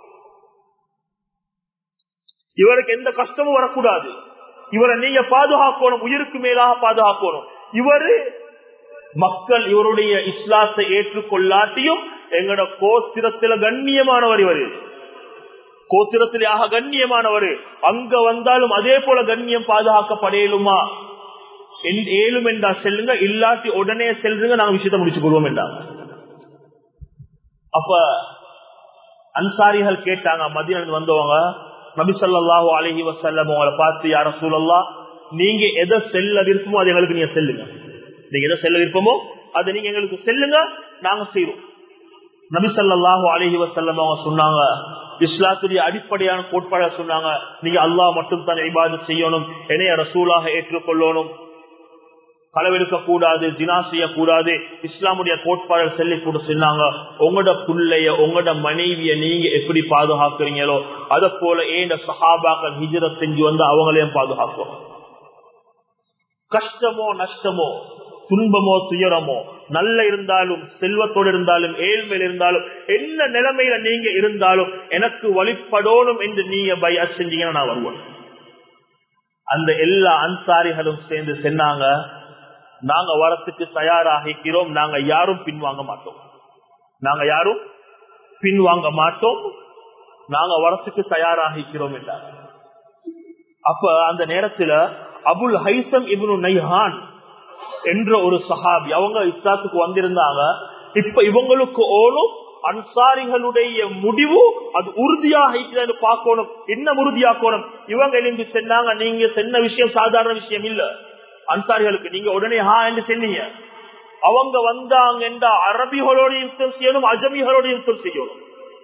இவருக்கு எந்த கஷ்டமும் வரக்கூடாது இவரை நீங்க பாதுகாக்கணும் உயிருக்கு மேலாக பாதுகாக்கணும் இவரு மக்கள் இவருடைய இஸ்லாத்தை ஏற்றுக்கொள்ளாட்டியும் எங்களோட கோத்திரத்தில கண்ணியமானவர் இவரு கோத்திரத்திலே ஆக கண்ணியமானவர் அங்க வந்தாலும் அதே போல கண்ணியம் பாதுகாக்கப்படையலுமா ஏழும் என்றா செல்லுங்க இல்லாட்டி உடனே செல்லுங்க நாங்க விஷயத்தை முடிச்சு கொள்வோம் என்றாங்க அப்ப அன்சாரிகள் கேட்டாங்க மதியம் வந்தவங்க நபிசல்லாஹு அலஹி வசல்லம் உங்களை பார்த்து யார சூழல்லா நீங்க எதை செல்ல விருப்பமோ அது எங்களுக்கு நீங்க செல்லுங்க நீங்க எதை செல்ல விருப்பமோ அதை நீங்க எங்களுக்கு செல்லுங்க நாங்க செய்வோம் நபிசல்லாஹு அலஹி வசல்லம் அவங்க சொன்னாங்க இஸ்லாத்துடைய அடிப்படையான கோட்பாட சொன்னாங்க நீங்க அல்லாஹ் மட்டும் தான் இபாது செய்யணும் என்னைய ரசூலாக ஏற்றுக்கொள்ளணும் களவெடுக்க கூடாது ஜினா செய்யக்கூடாது இஸ்லாமுடைய கோட்பாடு சொல்லி கூட சொன்னாங்க உங்களோட புள்ளைய உங்களோட மனைவிய நீங்க எப்படி பாதுகாக்கிறீங்களோ அத போல ஏண்ட சஹாபாக்கள் ஹிஜர செஞ்சு வந்து அவங்களையும் பாதுகாக்கும் கஷ்டமோ நஷ்டமோ துன்பமோ துயரமோ நல்ல இருந்தாலும் செல்வத்தோடு இருந்தாலும் ஏழ்மையில் இருந்தாலும் என்ன நிலைமையில நீங்க இருந்தாலும் எனக்கு வழிபடணும் என்று நீங்க பய செஞ்சீங்கன்னா நான் வருவேன் அந்த எல்லா அன்சாரிகளும் சேர்ந்து சென்னாங்க நாங்க வரத்துக்கு தயாராகிக்கிறோம் நாங்க யாரும் பின்வாங்க மாட்டோம் நாங்க யாரும் பின்வாங்க மாட்டோம் நாங்க வரத்துக்கு தயாராகிக்கிறோம் என்றார் அப்ப அந்த நேரத்துல அபுல் ஹைசம் இப்னு நைஹான் என்ற ஒரு சஹாபி அவங்க இஸ்லாத்துக்கு வந்திருந்தாங்க இப்ப இவங்களுக்கு ஓடும் அன்சாரிகளுடைய முடிவு அது உறுதியாக பார்க்கணும் என்ன உறுதியாக்கணும் இவங்க எழுந்து சென்னாங்க நீங்க சென்ன விஷயம் சாதாரண விஷயம் இல்ல அன்சாரிகளுக்கு நீங்க உடனே ஹா என்று சொன்னீங்க அவங்க வந்தாங்க என்ற அரபிகளோட யுத்தம் செய்யணும் அஜமிகளோட யுத்தம் செய்யணும்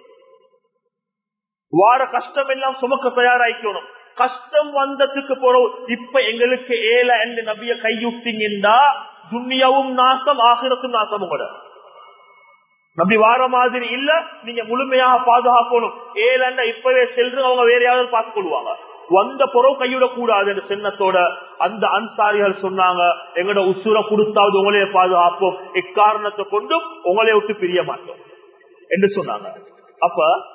வார கஷ்டம் எல்லாம் சுமக்க தயாராக்கணும் கஷ்டம் வந்ததுக்கு போறோம் இப்ப எங்களுக்கு ஏல என்று நபிய கையுட்டிங்கண்டா துன்யாவும் நாசம் ஆகிரத்தும் நாசமும் கூட நம்பி வார மாதிரி இல்ல நீங்க முழுமையாக பாதுகாக்கணும் ஏழண்ட இப்பவே சென்று அவங்க வேற யாராவது பார்த்துக் கொள்வாங்க வந்த புறவு கைவிட கூடாது என்ற சின்னத்தோட அந்த அன்சாரிகள் சொன்னாங்க எங்களோட உசுர கொடுத்தாவது உங்களையே பாதுகாப்போம் இக்காரணத்தை கொண்டும் உங்களே விட்டு பிரிய மாட்டோம் என்று சொன்னாங்க அப்ப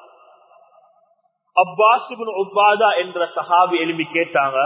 அப்பாஸ் உபாதா என்ற சஹாபி எழுப்பி கேட்டாங்க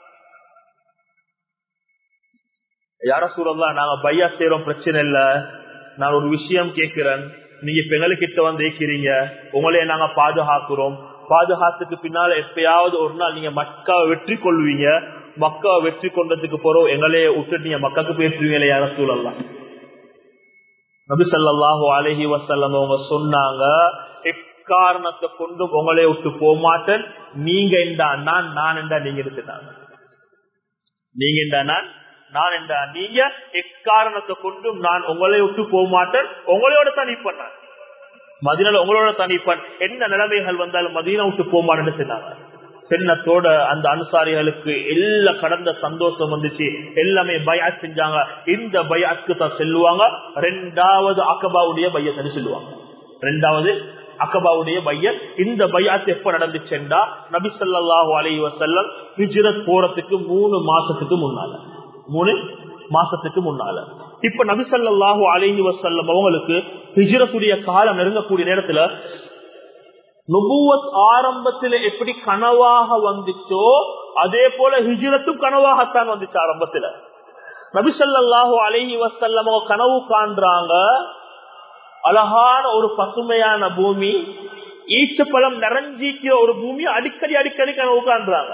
யார சூழல்லாம் நாங்க பையா செய்யறோம் பிரச்சனை இல்ல நான் ஒரு விஷயம் கேட்கிறேன் நீங்க பெண்களுக்கிட்ட வந்து ஏக்கிறீங்க உங்களையே நாங்க பாதுகாக்கிறோம் பாதுகாத்துக்கு பின்னால எப்பயாவது ஒரு நாள் நீங்க மக்காவை வெற்றி கொள்வீங்க மக்காவை வெற்றி கொண்டதுக்கு போறோம் எங்களையே விட்டுட்டு நீங்க மக்காக்கு போயிட்டுருவீங்களே யார சூழல்லாம் நபி சல்லாஹு அலஹி வசல்லம் அவங்க சொன்னாங்க எக்காரணத்தை கொண்டு உங்களே விட்டு போக மாட்டேன் நீங்க என்றா நான் நான் என்றா நீங்க இருக்கிறாங்க நீங்க என்றா நான் நான் என்றா நீங்க எக்காரணத்தை கொண்டும் நான் உங்களை விட்டு போக மாட்டேன் உங்களோட தான் நிப்பேன் மதினால உங்களோட தான் நிப்பேன் என்ன நிலைமைகள் வந்தாலும் மதினா விட்டு போக மாட்டேன்னு சொன்னாங்க சின்னத்தோட அந்த அனுசாரிகளுக்கு எல்லா கடந்த சந்தோஷம் வந்துச்சு எல்லாமே பயாத் செஞ்சாங்க இந்த பயாத்துக்கு தான் செல்லுவாங்க ரெண்டாவது அக்கபாவுடைய பையத்தை சொல்லுவாங்க ரெண்டாவது அக்கபாவுடைய பையன் இந்த பையாத் எப்ப நடந்துச்சுண்டா நபி சொல்லாஹு அலி வசல்லம் ஹிஜ்ரத் போறதுக்கு மூணு மாசத்துக்கு முன்னால மூணு மாசத்துக்கு முன்னால இப்ப நபிசல்லாஹு அலஹி வசல்லம் அவங்களுக்கு ஹிஜ்ரத்துடைய காலம் நெருங்கக்கூடிய நேரத்துல நுபுவத் ஆரம்பத்துல எப்படி கனவாக வந்துச்சோ அதே போல ஹிஜ்ரத்தும் கனவாகத்தான் வந்துச்சு ஆரம்பத்துல நபிசல்லாஹு அலஹி வசல்லம் கனவு காண்றாங்க அழகான ஒரு பசுமையான பூமி ஈச்சப்பழம் நிறைஞ்சிக்கிற ஒரு பூமி அடிக்கடி அடிக்கடி கனவு காண்றாங்க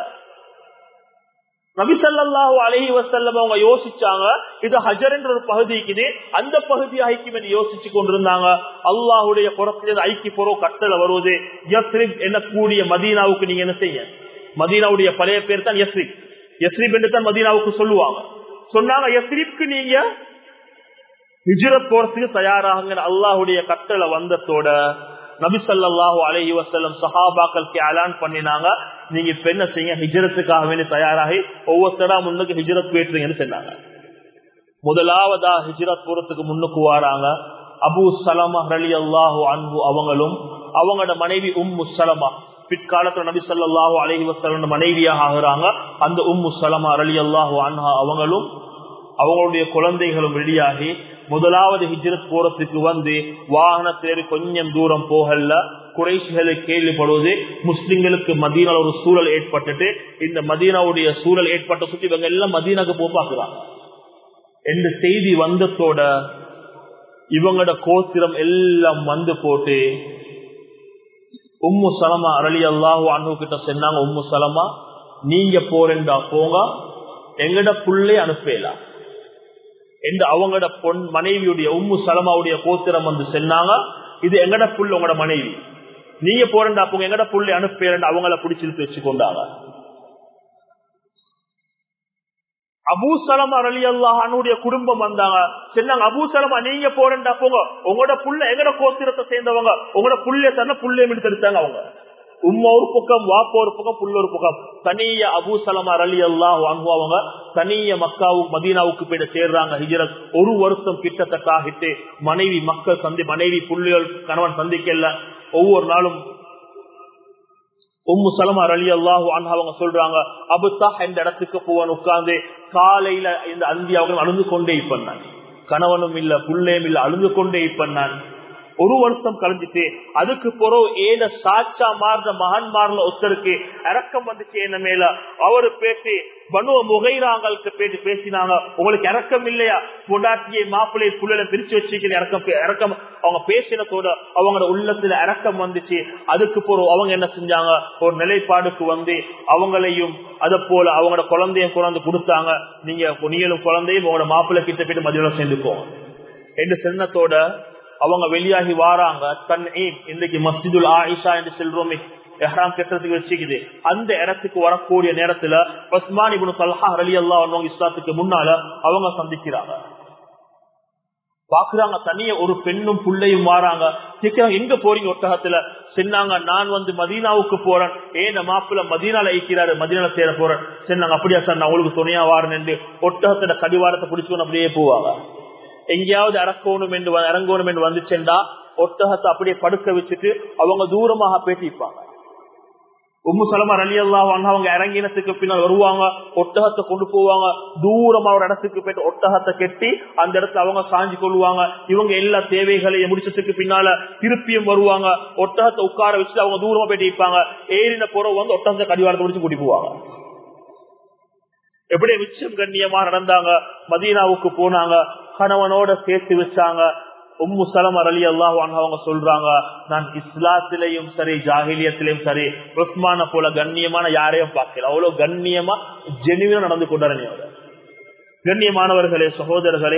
நபிசல்லாஹு அலஹி வசல்லம் அவங்க யோசிச்சாங்க இது ஹஜர் என்ற ஒரு பகுதிக்குது அந்த பகுதி ஐக்கியம் என்று யோசிச்சு கொண்டிருந்தாங்க அல்லாஹுடைய புறத்திலிருந்து ஐக்கிய புறம் கட்டளை வருவது யஸ்ரிப் என்னக்கூடிய மதீனாவுக்கு நீங்க என்ன செய்ய மதீனாவுடைய பழைய பேர் தான் யஸ்ரிப் யஸ்ரிப் என்று தான் மதீனாவுக்கு சொல்லுவாங்க சொன்னாங்க யஸ்ரிப்க்கு நீங்க ஹிஜ்ரத் போறதுக்கு தயாராகுங்க அல்லாஹுடைய கட்டளை வந்ததோட நபிசல்லாஹு அலஹி வசல்லம் சஹாபாக்களுக்கு அலான் பண்ணினாங்க நீங்க இப்ப என்ன செய்யுங்க ஹிஜரத்துக்காக வேண்டி தயாராகி ஒவ்வொருத்தரா முன்னுக்கு ஹிஜரத் போயிட்டுருங்கன்னு சொன்னாங்க முதலாவதா ஹிஜரத் போறதுக்கு முன்னுக்கு வாராங்க அபு சலமா அலி அல்லாஹு அன்பு அவங்களும் அவங்களோட மனைவி உம்மு சலமா பிற்காலத்துல நபி சொல்லாஹு அலஹி வசலம் மனைவியாக ஆகுறாங்க அந்த உம்மு சலமா அலி அல்லாஹு அன்ஹா அவங்களும் அவங்களுடைய குழந்தைகளும் ரெடியாகி முதலாவது ஹிஜ்ரத் போறதுக்கு வந்து வாகனத்திலேறி கொஞ்சம் தூரம் போகல குறைசிகளை கேள்விப்படுவது முஸ்லிம்களுக்கு மதீனால ஒரு சூழல் ஏற்பட்டுட்டு இந்த மதீனாவுடைய சூழல் ஏற்பட்ட சுத்தி இவங்க எல்லாம் மதீனாக்கு போ பாக்குறாங்க என்ற செய்தி வந்ததோட இவங்களோட கோத்திரம் எல்லாம் வந்து போட்டு உம்மு சலமா அரளி அல்லாஹூ அண்ணு கிட்ட சொன்னாங்க உம்மு சலமா நீங்க போறேன்டா போங்க எங்கட புள்ளே அனுப்பலாம் என்று அவங்களோட பொன் மனைவியுடைய உம்மு சலமாவுடைய கோத்திரம் வந்து சொன்னாங்க இது எங்கட புல் உங்களோட மனைவி நீங்க போறண்டா போங்க எங்கட புள்ளி அனுப்பேன் அவங்கள பிடிச்சிருத்து வச்சுக்கொண்டாங்க அபூ சலமா அலி அல்லாஹனுடைய குடும்பம் வந்தாங்க சொன்னாங்க அபூ சலமா நீங்க போறண்டா போங்க உங்களோட புள்ள எங்கட கோத்திரத்தை சேர்ந்தவங்க உங்களோட புள்ளைய தன்ன புள்ளைய எடுத்து எடுத்தாங்க அவங்க உம்மா ஒரு பக்கம் வாப்ப ஒரு பக்கம் புள்ள ஒரு பக்கம் தனிய அபூ சலமா அலி அல்லாஹ் வாங்குவாங்க தனிய மக்காவுக்கு மதீனாவுக்கு போயிட்டு சேர்றாங்க ஹிஜரத் ஒரு வருஷம் கிட்டத்தட்ட ஆகிட்டு மனைவி மக்கள் சந்தி மனைவி புள்ளிகள் கணவன் சந்திக்கல ஒவ்வொரு நாளும் உம்மு சலமா அலி அல்லாஹு அவங்க சொல்றாங்க அபுத்தா இந்த இடத்துக்கு போவான் உட்கார்ந்து காலையில இந்த அந்தி அவங்க அழுந்து கொண்டே இப்பன்னான் கணவனும் இல்ல புள்ளையும் இல்ல அழுந்து கொண்டே இப்பன்னான் ஒரு வருஷம் கழிஞ்சிட்டு அதுக்கு பிறகு ஏன சாட்சா மாறுற மகன்மார்ல ஒருத்தருக்கு இறக்கம் வந்துச்சு என்ன மேல அவரு பேசி பனுவ முகைராங்களுக்கு பேசி பேசினாங்க உங்களுக்கு இறக்கம் இல்லையா பொண்டாட்டியை மாப்பிள்ளை புள்ளல பிரிச்சு வச்சுக்கிற இறக்கம் இறக்கம் அவங்க பேசினத்தோட அவங்களோட உள்ளத்துல இறக்கம் வந்துச்சு அதுக்கு பிறகு அவங்க என்ன செஞ்சாங்க ஒரு நிலைப்பாடுக்கு வந்து அவங்களையும் அதை போல அவங்களோட குழந்தையும் குழந்தை கொடுத்தாங்க நீங்க நீங்களும் குழந்தையும் உங்களோட மாப்பிள்ளை கிட்ட போயிட்டு மதியம் சேர்ந்துக்கோங்க என்று சின்னத்தோட அவங்க வெளியாகி வாராங்க தன் இன்னைக்கு மஸ்ஜிதுல் ஆயிஷா என்று செல்றோமே எஹ்ராம் கட்டுறதுக்கு வச்சுக்குது அந்த இடத்துக்கு வரக்கூடிய நேரத்துல உஸ்மான் இபுன் சல்ஹா அலி அல்லா இஸ்லாத்துக்கு முன்னால அவங்க சந்திக்கிறாங்க பாக்குறாங்க தனிய ஒரு பெண்ணும் பிள்ளையும் வாராங்க கேட்கிறாங்க எங்க போறீங்க ஒட்டகத்துல சொன்னாங்க நான் வந்து மதீனாவுக்கு போறேன் ஏன் மாப்பிள்ள மதீனால ஐக்கிறாரு மதீனால சேர போறேன் சொன்னாங்க அப்படியா சார் நான் உங்களுக்கு துணையா வாரேன் என்று ஒட்டகத்துல கடிவாரத்தை பிடிச்சுக்கணும் அப்படியே போவாங்க எங்கேயாவது இறக்கணும் என்று இறங்கணும் என்று வந்துச்சேன்டா ஒட்டகத்தை அப்படியே படுக்க வச்சுட்டு அவங்க தூரமாக பேட்டிப்பாங்க உம்மு சலமர் அலி அல்லாஹ் அவங்க இறங்கினத்துக்கு பின்னால் வருவாங்க ஒட்டகத்தை கொண்டு போவாங்க தூரமா ஒரு இடத்துக்கு போயிட்டு ஒட்டகத்தை கெட்டி அந்த இடத்துல அவங்க சாஞ்சி கொள்வாங்க இவங்க எல்லா தேவைகளையும் முடிச்சதுக்கு பின்னால திருப்பியும் வருவாங்க ஒட்டகத்தை உட்கார வச்சுட்டு அவங்க தூரமா போயிட்டு இருப்பாங்க ஏறின புறம் வந்து ஒட்டகத்தை கடிவாளத்தை முடிச்சு கூட்டி போவாங்க எப்படி மிச்சம் கண்ணியமா நடந்தாங்க மதீனாவுக்கு போனாங்க கணவனோட சேர்த்து வச்சாங்க உம்மு சலமர் அலி அல்லாஹ் அவங்க சொல்றாங்க நான் இஸ்லாத்திலையும் சரி ஜாகிலியத்திலையும் சரி உஸ்மான போல கண்ணியமான யாரையும் பார்க்கல அவ்வளவு கண்ணியமா ஜெனிவா நடந்து கொண்டாரு கண்ணியமானவர்களே சகோதரர்களே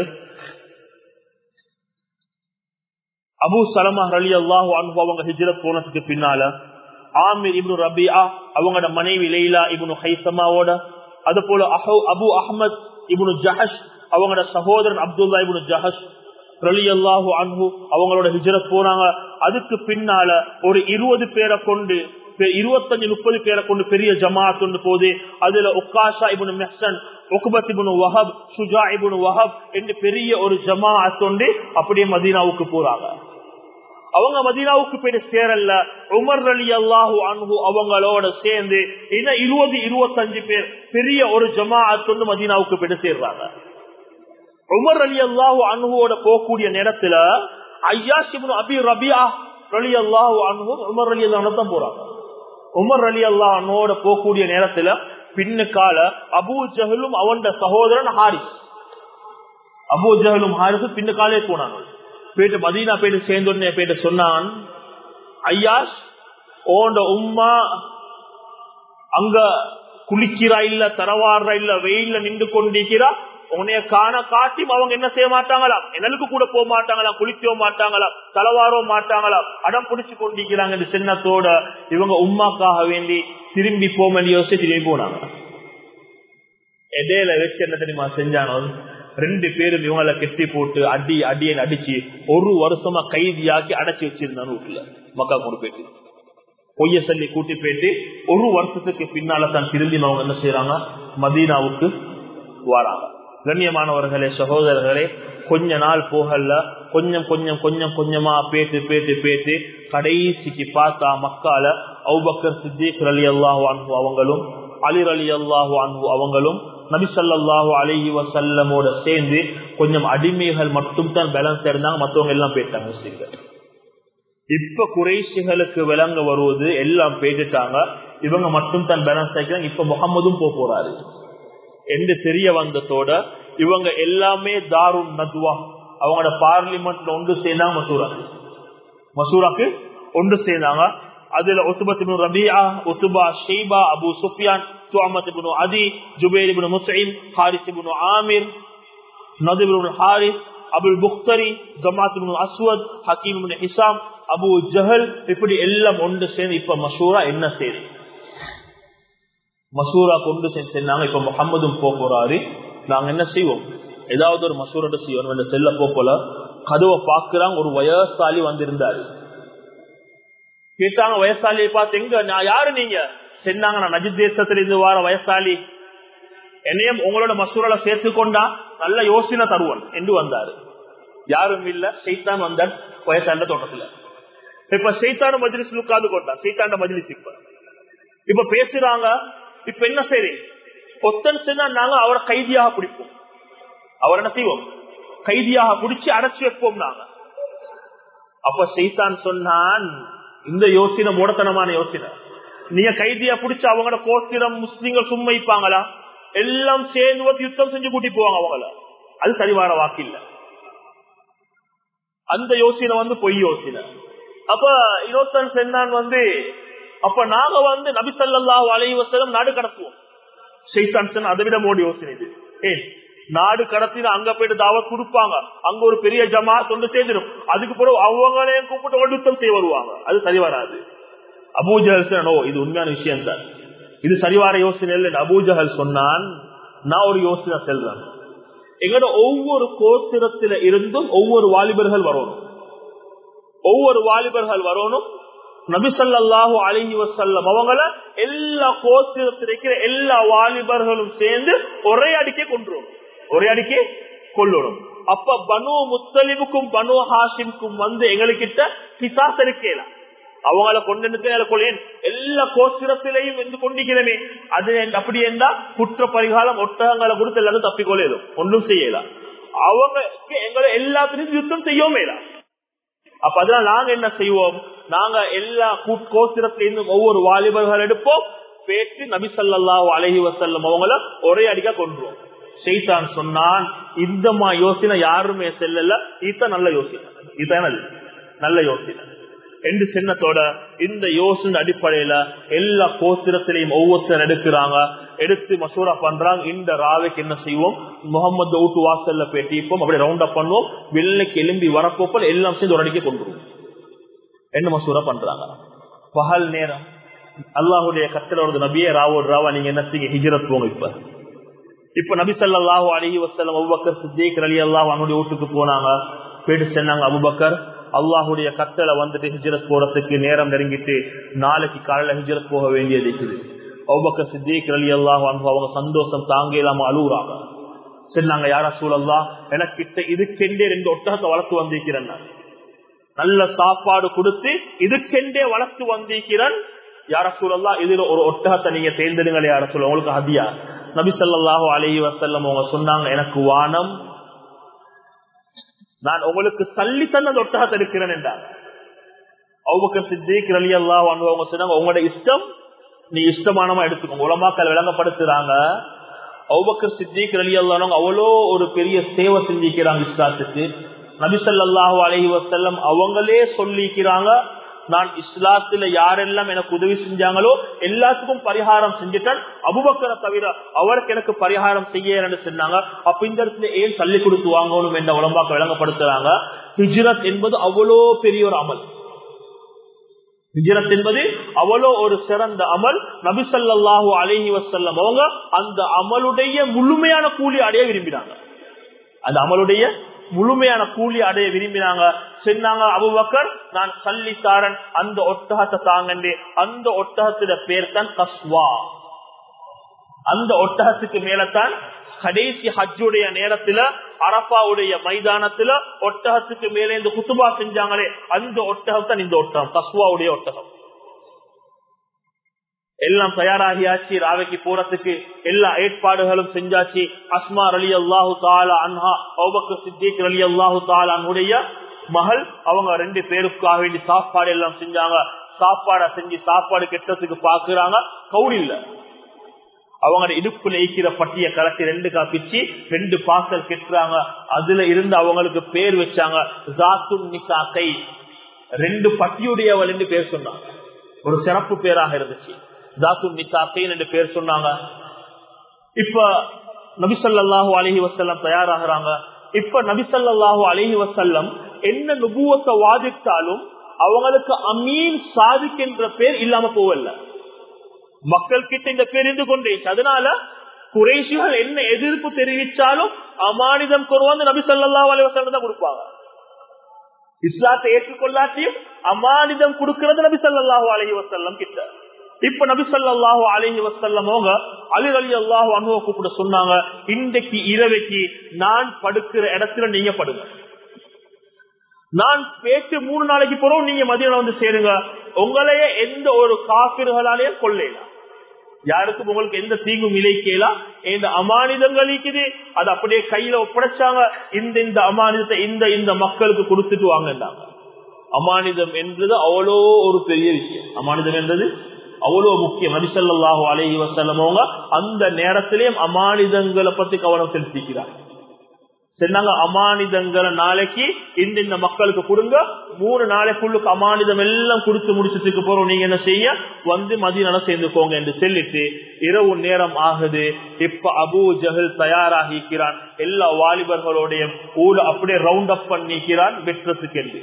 அபு சலமா அலி அல்லாஹ் அவங்க ஹிஜ்ரத் போனதுக்கு பின்னால ஆமிர் இப்னு ரபியா அவங்களோட மனைவி லைலா இப்னு ஹைசமாவோட அது போல அபு அஹமத் இப்னு ஜஹஷ் அவங்களோட சகோதரன் அப்துல்லா இப்னு ஜஹஷ் ரலி அல்லாஹு அன்பு அவங்களோட ஹிஜரத் போனாங்க அதுக்கு பின்னால ஒரு இருபது பேரை கொண்டு இருபத்தஞ்சு முப்பது பேரை கொண்டு பெரிய ஜமாத் ஒன்று போது அதுல உக்காஷா இபுன் மெஹன் ஒகுபத் இபுன் வஹப் சுஜா இபுன் வஹப் என்று பெரிய ஒரு ஜமாத் ஒன்று அப்படியே மதீனாவுக்கு போறாங்க அவங்க மதீனாவுக்கு போயிட்டு சேரல்ல உமர் அலி அல்லாஹூ அன்பு அவங்களோட சேர்ந்து இன்னும் இருபது இருபத்தஞ்சு பேர் பெரிய ஒரு ஜமாத் ஒன்று மதீனாவுக்கு போயிட்டு சேர்றாங்க உமர் அலி அல்லாஹு அனுவோட போகக்கூடிய நேரத்துல ஐயாசிபு அபி ரபியா அலி அல்லாஹு அனுபவ உமர் அலி அல்லா தான் போறாங்க உமர் அலி அல்லா அனுவோட போகக்கூடிய நேரத்துல பின்னுக்கால அபு ஜஹலும் அவன் சகோதரன் ஹாரிஸ் அபு ஜஹலும் ஹாரிஸ் பின்னுக்காலே போனாங்க போயிட்டு மதீனா போயிட்டு சேர்ந்தோடனே போயிட்டு சொன்னான் ஐயாஷ் ஓண்ட உம்மா அங்க குளிக்கிறா இல்ல தரவாடுறா இல்ல வெயில்ல நின்று கொண்டிருக்கிறா உன்னைய காண காட்டி அவங்க என்ன செய்ய மாட்டாங்களாம் எனலுக்கு கூட போக மாட்டாங்களாம் குளிக்கவோ மாட்டாங்களாம் தலவாரோ மாட்டாங்களாம் அடம் பிடிச்சு கொண்டிருக்கிறாங்க இந்த சின்னத்தோட இவங்க உமாக்காக வேண்டி திரும்பி போக வேண்டிய யோசிச்சு திரும்பி போனாங்க இடையில வச்சு என்ன தெரியுமா செஞ்சானோ ரெண்டு பேரும் இவங்களை கெட்டி போட்டு அடி அடியன் அடிச்சு ஒரு வருஷமா கைதியாக்கி அடைச்சி வச்சிருந்தாங்க வீட்டுல மக்கா கொண்டு போயிட்டு பொய்ய சொல்லி கூட்டி போயிட்டு ஒரு வருஷத்துக்கு பின்னால தான் திரும்பி அவங்க என்ன செய்யறாங்க மதீனாவுக்கு வராங்க கண்ணியமானவர்களே சகோதரர்களே கொஞ்ச நாள் போகல கொஞ்சம் கொஞ்சம் கொஞ்சம் கொஞ்சமா பேட்டு பேட்டு பேட்டு கடைசிக்கு பார்த்தா மக்கால அவுபக்கர் சித்திக் அலி அல்லாஹு அன்பு அவங்களும் அலிர் அலி அல்லாஹு அன்பு அவங்களும் நபிசல்லாஹு அலஹி வசல்லமோட சேர்ந்து கொஞ்சம் அடிமைகள் மட்டும் தான் பேலன்ஸ் இருந்தாங்க மற்றவங்க எல்லாம் போயிட்டாங்க முஸ்லீம்கள் இப்ப குறைசிகளுக்கு விளங்க வருவது எல்லாம் போயிட்டுட்டாங்க இவங்க மட்டும் தான் பேலன்ஸ் ஆகிறாங்க இப்ப முகமதும் போக போறாரு என்று தெரிய வந்ததோட இவங்க எல்லாமே தாருன் நத்வா அவங்களோட பார்லிமெண்ட்ல ஒன்று சேர்ந்தாங்க மசூராக்கு மசூராக்கு ஒன்று சேர்ந்தாங்க அதுல ஒத்துபத்து ரபியா ஒத்துபா ஷெய்பா அபு சுஃபியான் துவாமத் ibn Adi Zubair ibn Muslim Harith ibn Amir நதிப் இப்னு ஹாரிஸ் அபுல் புக்தரி ஜமாத் ibn Aswad Hakim ibn Hisham Abu Jahl இப்படி எல்லாம் ஒன்று சேர்ந்து இப்ப மசூரா என்ன செய்யுது மசூரா கொண்டு செஞ்சாங்க இப்ப முகம்மதும் போறாரு நாங்க என்ன செய்வோம் ஏதாவது ஒரு மசூரோட செய்வோம் இந்த செல்ல போல கதவை பாக்குறாங்க ஒரு வயசாலி வந்திருந்தாரு கேட்டாங்க வயசாலியை பார்த்து எங்க நான் யாரு நீங்க சொன்னாங்க நான் நஜி தேசத்துல இருந்து வார வயசாலி என்னையும் உங்களோட மசூரால சேர்த்து கொண்டா நல்ல யோசனை தருவன் என்று வந்தாரு யாரும் இல்ல சைத்தான் வந்தார் வயசாண்ட தோட்டத்துல இப்ப சைத்தான மஜ்லிஸ் உட்கார்ந்து கொண்டான் சைத்தாண்ட மஜ்லிஸ் இப்ப இப்ப பேசுறாங்க இப்ப என்ன சரி ஒத்தன் சொன்னா நாங்க அவரை கைதியாக பிடிப்போம் அவர் என்ன செய்வோம் கைதியாக பிடிச்சு அடைச்சு வைப்போம் நாங்க அப்ப சைத்தான் சொன்னான் இந்த யோசனை மூடத்தனமான யோசனை நீங்க கைதியா பிடிச்சு அவங்களோட கோத்திரம் முஸ்லீம்கள் சும்மைப்பாங்களா எல்லாம் சேர்ந்து யுத்தம் செஞ்சு கூட்டி போவாங்க அவங்கள அது சரிவார வாக்கு இல்ல அந்த யோசனை வந்து பொய் யோசனை அப்ப இன்னொருத்தன் சென்னான் வந்து அப்ப நாங்க வந்து நபிசல்லாஹு அலைவசலம் நாடு கடத்துவோம் ஷெய்தான் அதை விட மோடி யோசனை இது ஏன் நாடு கடத்தின அங்க போயிட்டு தாவத் கொடுப்பாங்க அங்க ஒரு பெரிய ஜமா தொண்டு சேர்ந்துடும் அதுக்கு பிறகு அவங்களையும் கூப்பிட்டு ஒடுத்தம் செய்ய வருவாங்க அது சரி வராது அபூஜஹல் ஓ இது உண்மையான விஷயம் தான் இது சரிவார யோசனை இல்லை அபூஜஹல் சொன்னான் நான் ஒரு யோசனை செல்றேன் எங்களோட ஒவ்வொரு கோத்திரத்தில இருந்தும் ஒவ்வொரு வாலிபர்கள் வரணும் ஒவ்வொரு வாலிபர்கள் வரணும் நபிசல்லாஹு அலஹி வசல்லம் அவங்கள எல்லா கோத்திரத்தில் இருக்கிற எல்லா வாலிபர்களும் சேர்ந்து ஒரே அடிக்கே கொண்டுரும் ஒரே அடிக்கே கொள்ளணும் அப்ப பனு முத்தலிபுக்கும் பனு ஹாஷிமுக்கும் வந்து எங்களுக்கிட்ட பிசாஸ் இருக்கலாம் அவங்கள கொண்டு எல்லா கோத்திரத்திலையும் வந்து கொண்டிருக்கிறமே அது அப்படி என்றா குற்ற பரிகாரம் ஒட்டகங்களை கொடுத்து எல்லாரும் தப்பிக்கொள்ளும் ஒன்றும் செய்யலாம் அவங்க எங்களை எல்லாத்திலையும் யுத்தம் செய்யவும் அப்ப அதனால நாங்க என்ன செய்வோம் நாங்க எல்லா கோத்திரத்திலிருந்தும் ஒவ்வொரு வாலிபர்கள் எடுப்போம் பேச்சு நபி சல்லாஹூ அலஹி வசல்லம் அவங்கள ஒரே அடிக்கா கொண்டுருவோம் செய்தான் சொன்னான் இந்த மா யோசனை யாருமே செல்லல இதுதான் நல்ல யோசனை இதுதான் நல்ல யோசனை என்று சின்னத்தோட இந்த யோசனை அடிப்படையில எல்லா கோத்திரத்திலையும் ஒவ்வொருத்தர் எடுக்கிறாங்க எடுத்து மசூரா பண்றாங்க இந்த ராவைக்கு என்ன செய்வோம் முகமது ஊட்டு வாசல்ல பேட்டிப்போம் அப்படி ரவுண்ட் அப் பண்ணுவோம் வெள்ளைக்கு எலும்பி வரப்போப்பல் எல்லாம் சேர்ந்து ஒரு அடிக்க கொண்டுருவோம் என்ன மசூரா பண்றாங்க பகல் நேரம் அல்லாஹுடைய கத்திர ஒரு நபியே ராவோடு ராவா நீங்க என்ன செய்ய ஹிஜரத் போங்க இப்ப இப்ப நபி சல்லாஹூ அலஹி வசலம் அபுபக்கர் சித்திக் அலி அல்லாஹ் அவனுடைய வீட்டுக்கு போனாங்க போயிட்டு சொன்னாங்க அபுபக்கர் அல்லாஹுடைய கட்டளை வந்துட்டு ஹிஜரத் போறதுக்கு நேரம் நெருங்கிட்டு நாளைக்கு காலையில ஹிஜரத் போக வேண்டியது இருக்குது அவுபக்கர் சித்திக் அலி அல்லாஹ் அவங்க சந்தோஷம் தாங்க இல்லாம அழுகுறாங்க சரி நாங்க யாரா சூழல்லா எனக்கிட்ட இதுக்கெண்டே ரெண்டு ஒட்டகத்தை வளர்த்து வந்திருக்கிறேன் நல்ல சாப்பாடு கொடுத்து இதுக்கெண்டே வளர்த்து வந்திருக்கிறேன் யார சூழல்லா இதுல ஒரு ஒட்டகத்தை நீங்க தேர்ந்தெடுங்களே யார சொல்ல உங்களுக்கு ஹதியா நபி சொல்லாஹு அலஹி வசல்லம் அவங்க சொன்னாங்க எனக்கு வானம் நான் உங்களுக்கு சல்லி தந்த ஒட்டகத்தை இருக்கிறேன் என்றார் அவங்க சித்திக் அலி அல்லா அவங்க சொன்னாங்க உங்களோட இஷ்டம் நீ இஷ்டமானமா எடுத்துக்கோங்க உலமாக்கள் விளங்கப்படுத்துறாங்க அவுபக்கர் சித்திக் அலி அல்லானவங்க அவ்வளோ ஒரு பெரிய சேவை செஞ்சிக்கிறாங்க இஸ்லாத்துக்கு நபிசல்லாஹு அலஹி வசல்லம் அவங்களே சொல்லிக்கிறாங்க நான் இஸ்லாத்துல யாரெல்லாம் எனக்கு உதவி செஞ்சாங்களோ எல்லாத்துக்கும் பரிகாரம் செஞ்சுட்டேன் அபுபக்கரை தவிர அவருக்கு எனக்கு பரிகாரம் செய்ய சொன்னாங்க அப்ப இந்த இடத்துல ஏன் சல்லி கொடுத்து வாங்கணும் என்ற உடம்பாக்க விளங்கப்படுத்துறாங்க ஹிஜ்ரத் என்பது அவ்வளோ பெரிய ஒரு அமல் ஹிஜ்ரத் என்பது அவ்வளோ ஒரு சிறந்த அமல் நபிசல்லாஹு அலஹி வசல்லம் அவங்க அந்த அமலுடைய முழுமையான கூலி அடைய விரும்பினாங்க அந்த அமலுடைய முழுமையான கூலி அடைய விரும்பினாங்க சொன்னாங்க அபுபக்கர் நான் சல்லித்தாரன் அந்த ஒட்டகத்தை தாங்கண்டு அந்த ஒட்டகத்துல பேர் தான் கஸ்வா அந்த ஒட்டகத்துக்கு மேலத்தான் கடைசி ஹஜ்ஜுடைய நேரத்துல அரப்பாவுடைய மைதானத்துல ஒட்டகத்துக்கு மேலே இந்த குத்துபா செஞ்சாங்களே அந்த ஒட்டகம் தான் இந்த ஒட்டகம் கஸ்வாவுடைய ஒட்டகம் எல்லாம் தயாராகியாச்சு ராவைக்கு போறதுக்கு எல்லா ஏற்பாடுகளும் செஞ்சாச்சு அஸ்மா அலி அல்லாஹு தாலா அன்ஹா ஓபக்கு சித்திக் அலி அல்லாஹு தாலானுடைய மகள் அவங்க ரெண்டு பேருக்காக வேண்டி சாப்பாடு எல்லாம் செஞ்சாங்க சாப்பாட செஞ்சு சாப்பாடு கெட்டதுக்கு பாக்குறாங்க கவுடி இல்ல அவங்க இடுப்புல ஈக்கிற பட்டிய கலட்டி ரெண்டு காப்பிச்சு ரெண்டு பாசல் கெட்டுறாங்க அதுல இருந்து அவங்களுக்கு பேர் வச்சாங்க ஜாத்துன் நிசாக்கை ரெண்டு பட்டியுடையவள் என்று பேர் சொன்னாங்க ஒரு சிறப்பு பேராக இருந்துச்சு ஜாத்து நித்தாக்கைன் என்று பேர் சொன்னாங்க இப்ப நபிசல்லாஹு அலஹி வசல்லம் தயாராகிறாங்க இப்ப நபிசல்லாஹு அலஹி வசல்லம் என்ன நுபுவத்தை வாதித்தாலும் அவங்களுக்கு அமீன் சாதிக்கின்ற பேர் இல்லாம போவல்ல மக்கள் கிட்ட இந்த பேர் இருந்து கொண்டேச்சு அதனால குறைசிகள் என்ன எதிர்ப்பு தெரிவிச்சாலும் அமானிதம் கொண்டு நபி சொல்லா அலைவசல்லம் தான் கொடுப்பாங்க இஸ்லாத்தை ஏற்றுக்கொள்ளாட்டியும் அமானிதம் கொடுக்கிறது நபி சொல்லாஹு அலஹி வசல்லம் கிட்ட இப்ப நபி சொல்லாஹு அலஹி வசல்லம் அவங்க அலி அலி அல்லாஹு அனுபவ கூப்பிட சொன்னாங்க இன்றைக்கு இரவைக்கு நான் படுக்கிற இடத்துல நீங்க படுங்க நான் பேச்சு மூணு நாளைக்கு போறோம் நீங்க மதியம் வந்து சேருங்க உங்களையே எந்த ஒரு காப்பிர்களாலேயே கொள்ளலாம் யாருக்கும் உங்களுக்கு எந்த தீங்கும் இழைக்கலாம் இந்த அமானிதங்கள் இருக்குது அது அப்படியே கையில ஒப்படைச்சாங்க இந்த இந்த அமானிதத்தை இந்த இந்த மக்களுக்கு கொடுத்துட்டு வாங்கிட்டாங்க அமானிதம் என்றது அவ்வளோ ஒரு பெரிய விஷயம் அமானிதம் என்றது அவ்வளவு முக்கியம் நபிசல்லாஹு அலஹி வசல்லமவங்க அந்த நேரத்திலேயும் அமானிதங்களை பத்தி கவனம் செலுத்திக்கிறார் சொன்னாங்க அமானிதங்களை நாளைக்கு இந்த இந்த மக்களுக்கு கொடுங்க மூணு நாளைக்குள்ளுக்கு அமானிதம் எல்லாம் கொடுத்து முடிச்சதுக்கு போறோம் நீங்க என்ன செய்ய வந்து மதியம் சேர்ந்துக்கோங்க என்று சொல்லிட்டு இரவு நேரம் ஆகுது இப்ப அபு ஜஹல் தயாராகிக்கிறான் எல்லா வாலிபர்களோடைய ஊட அப்படியே ரவுண்ட் அப் பண்ணிக்கிறான் வெற்றத்துக்கு என்று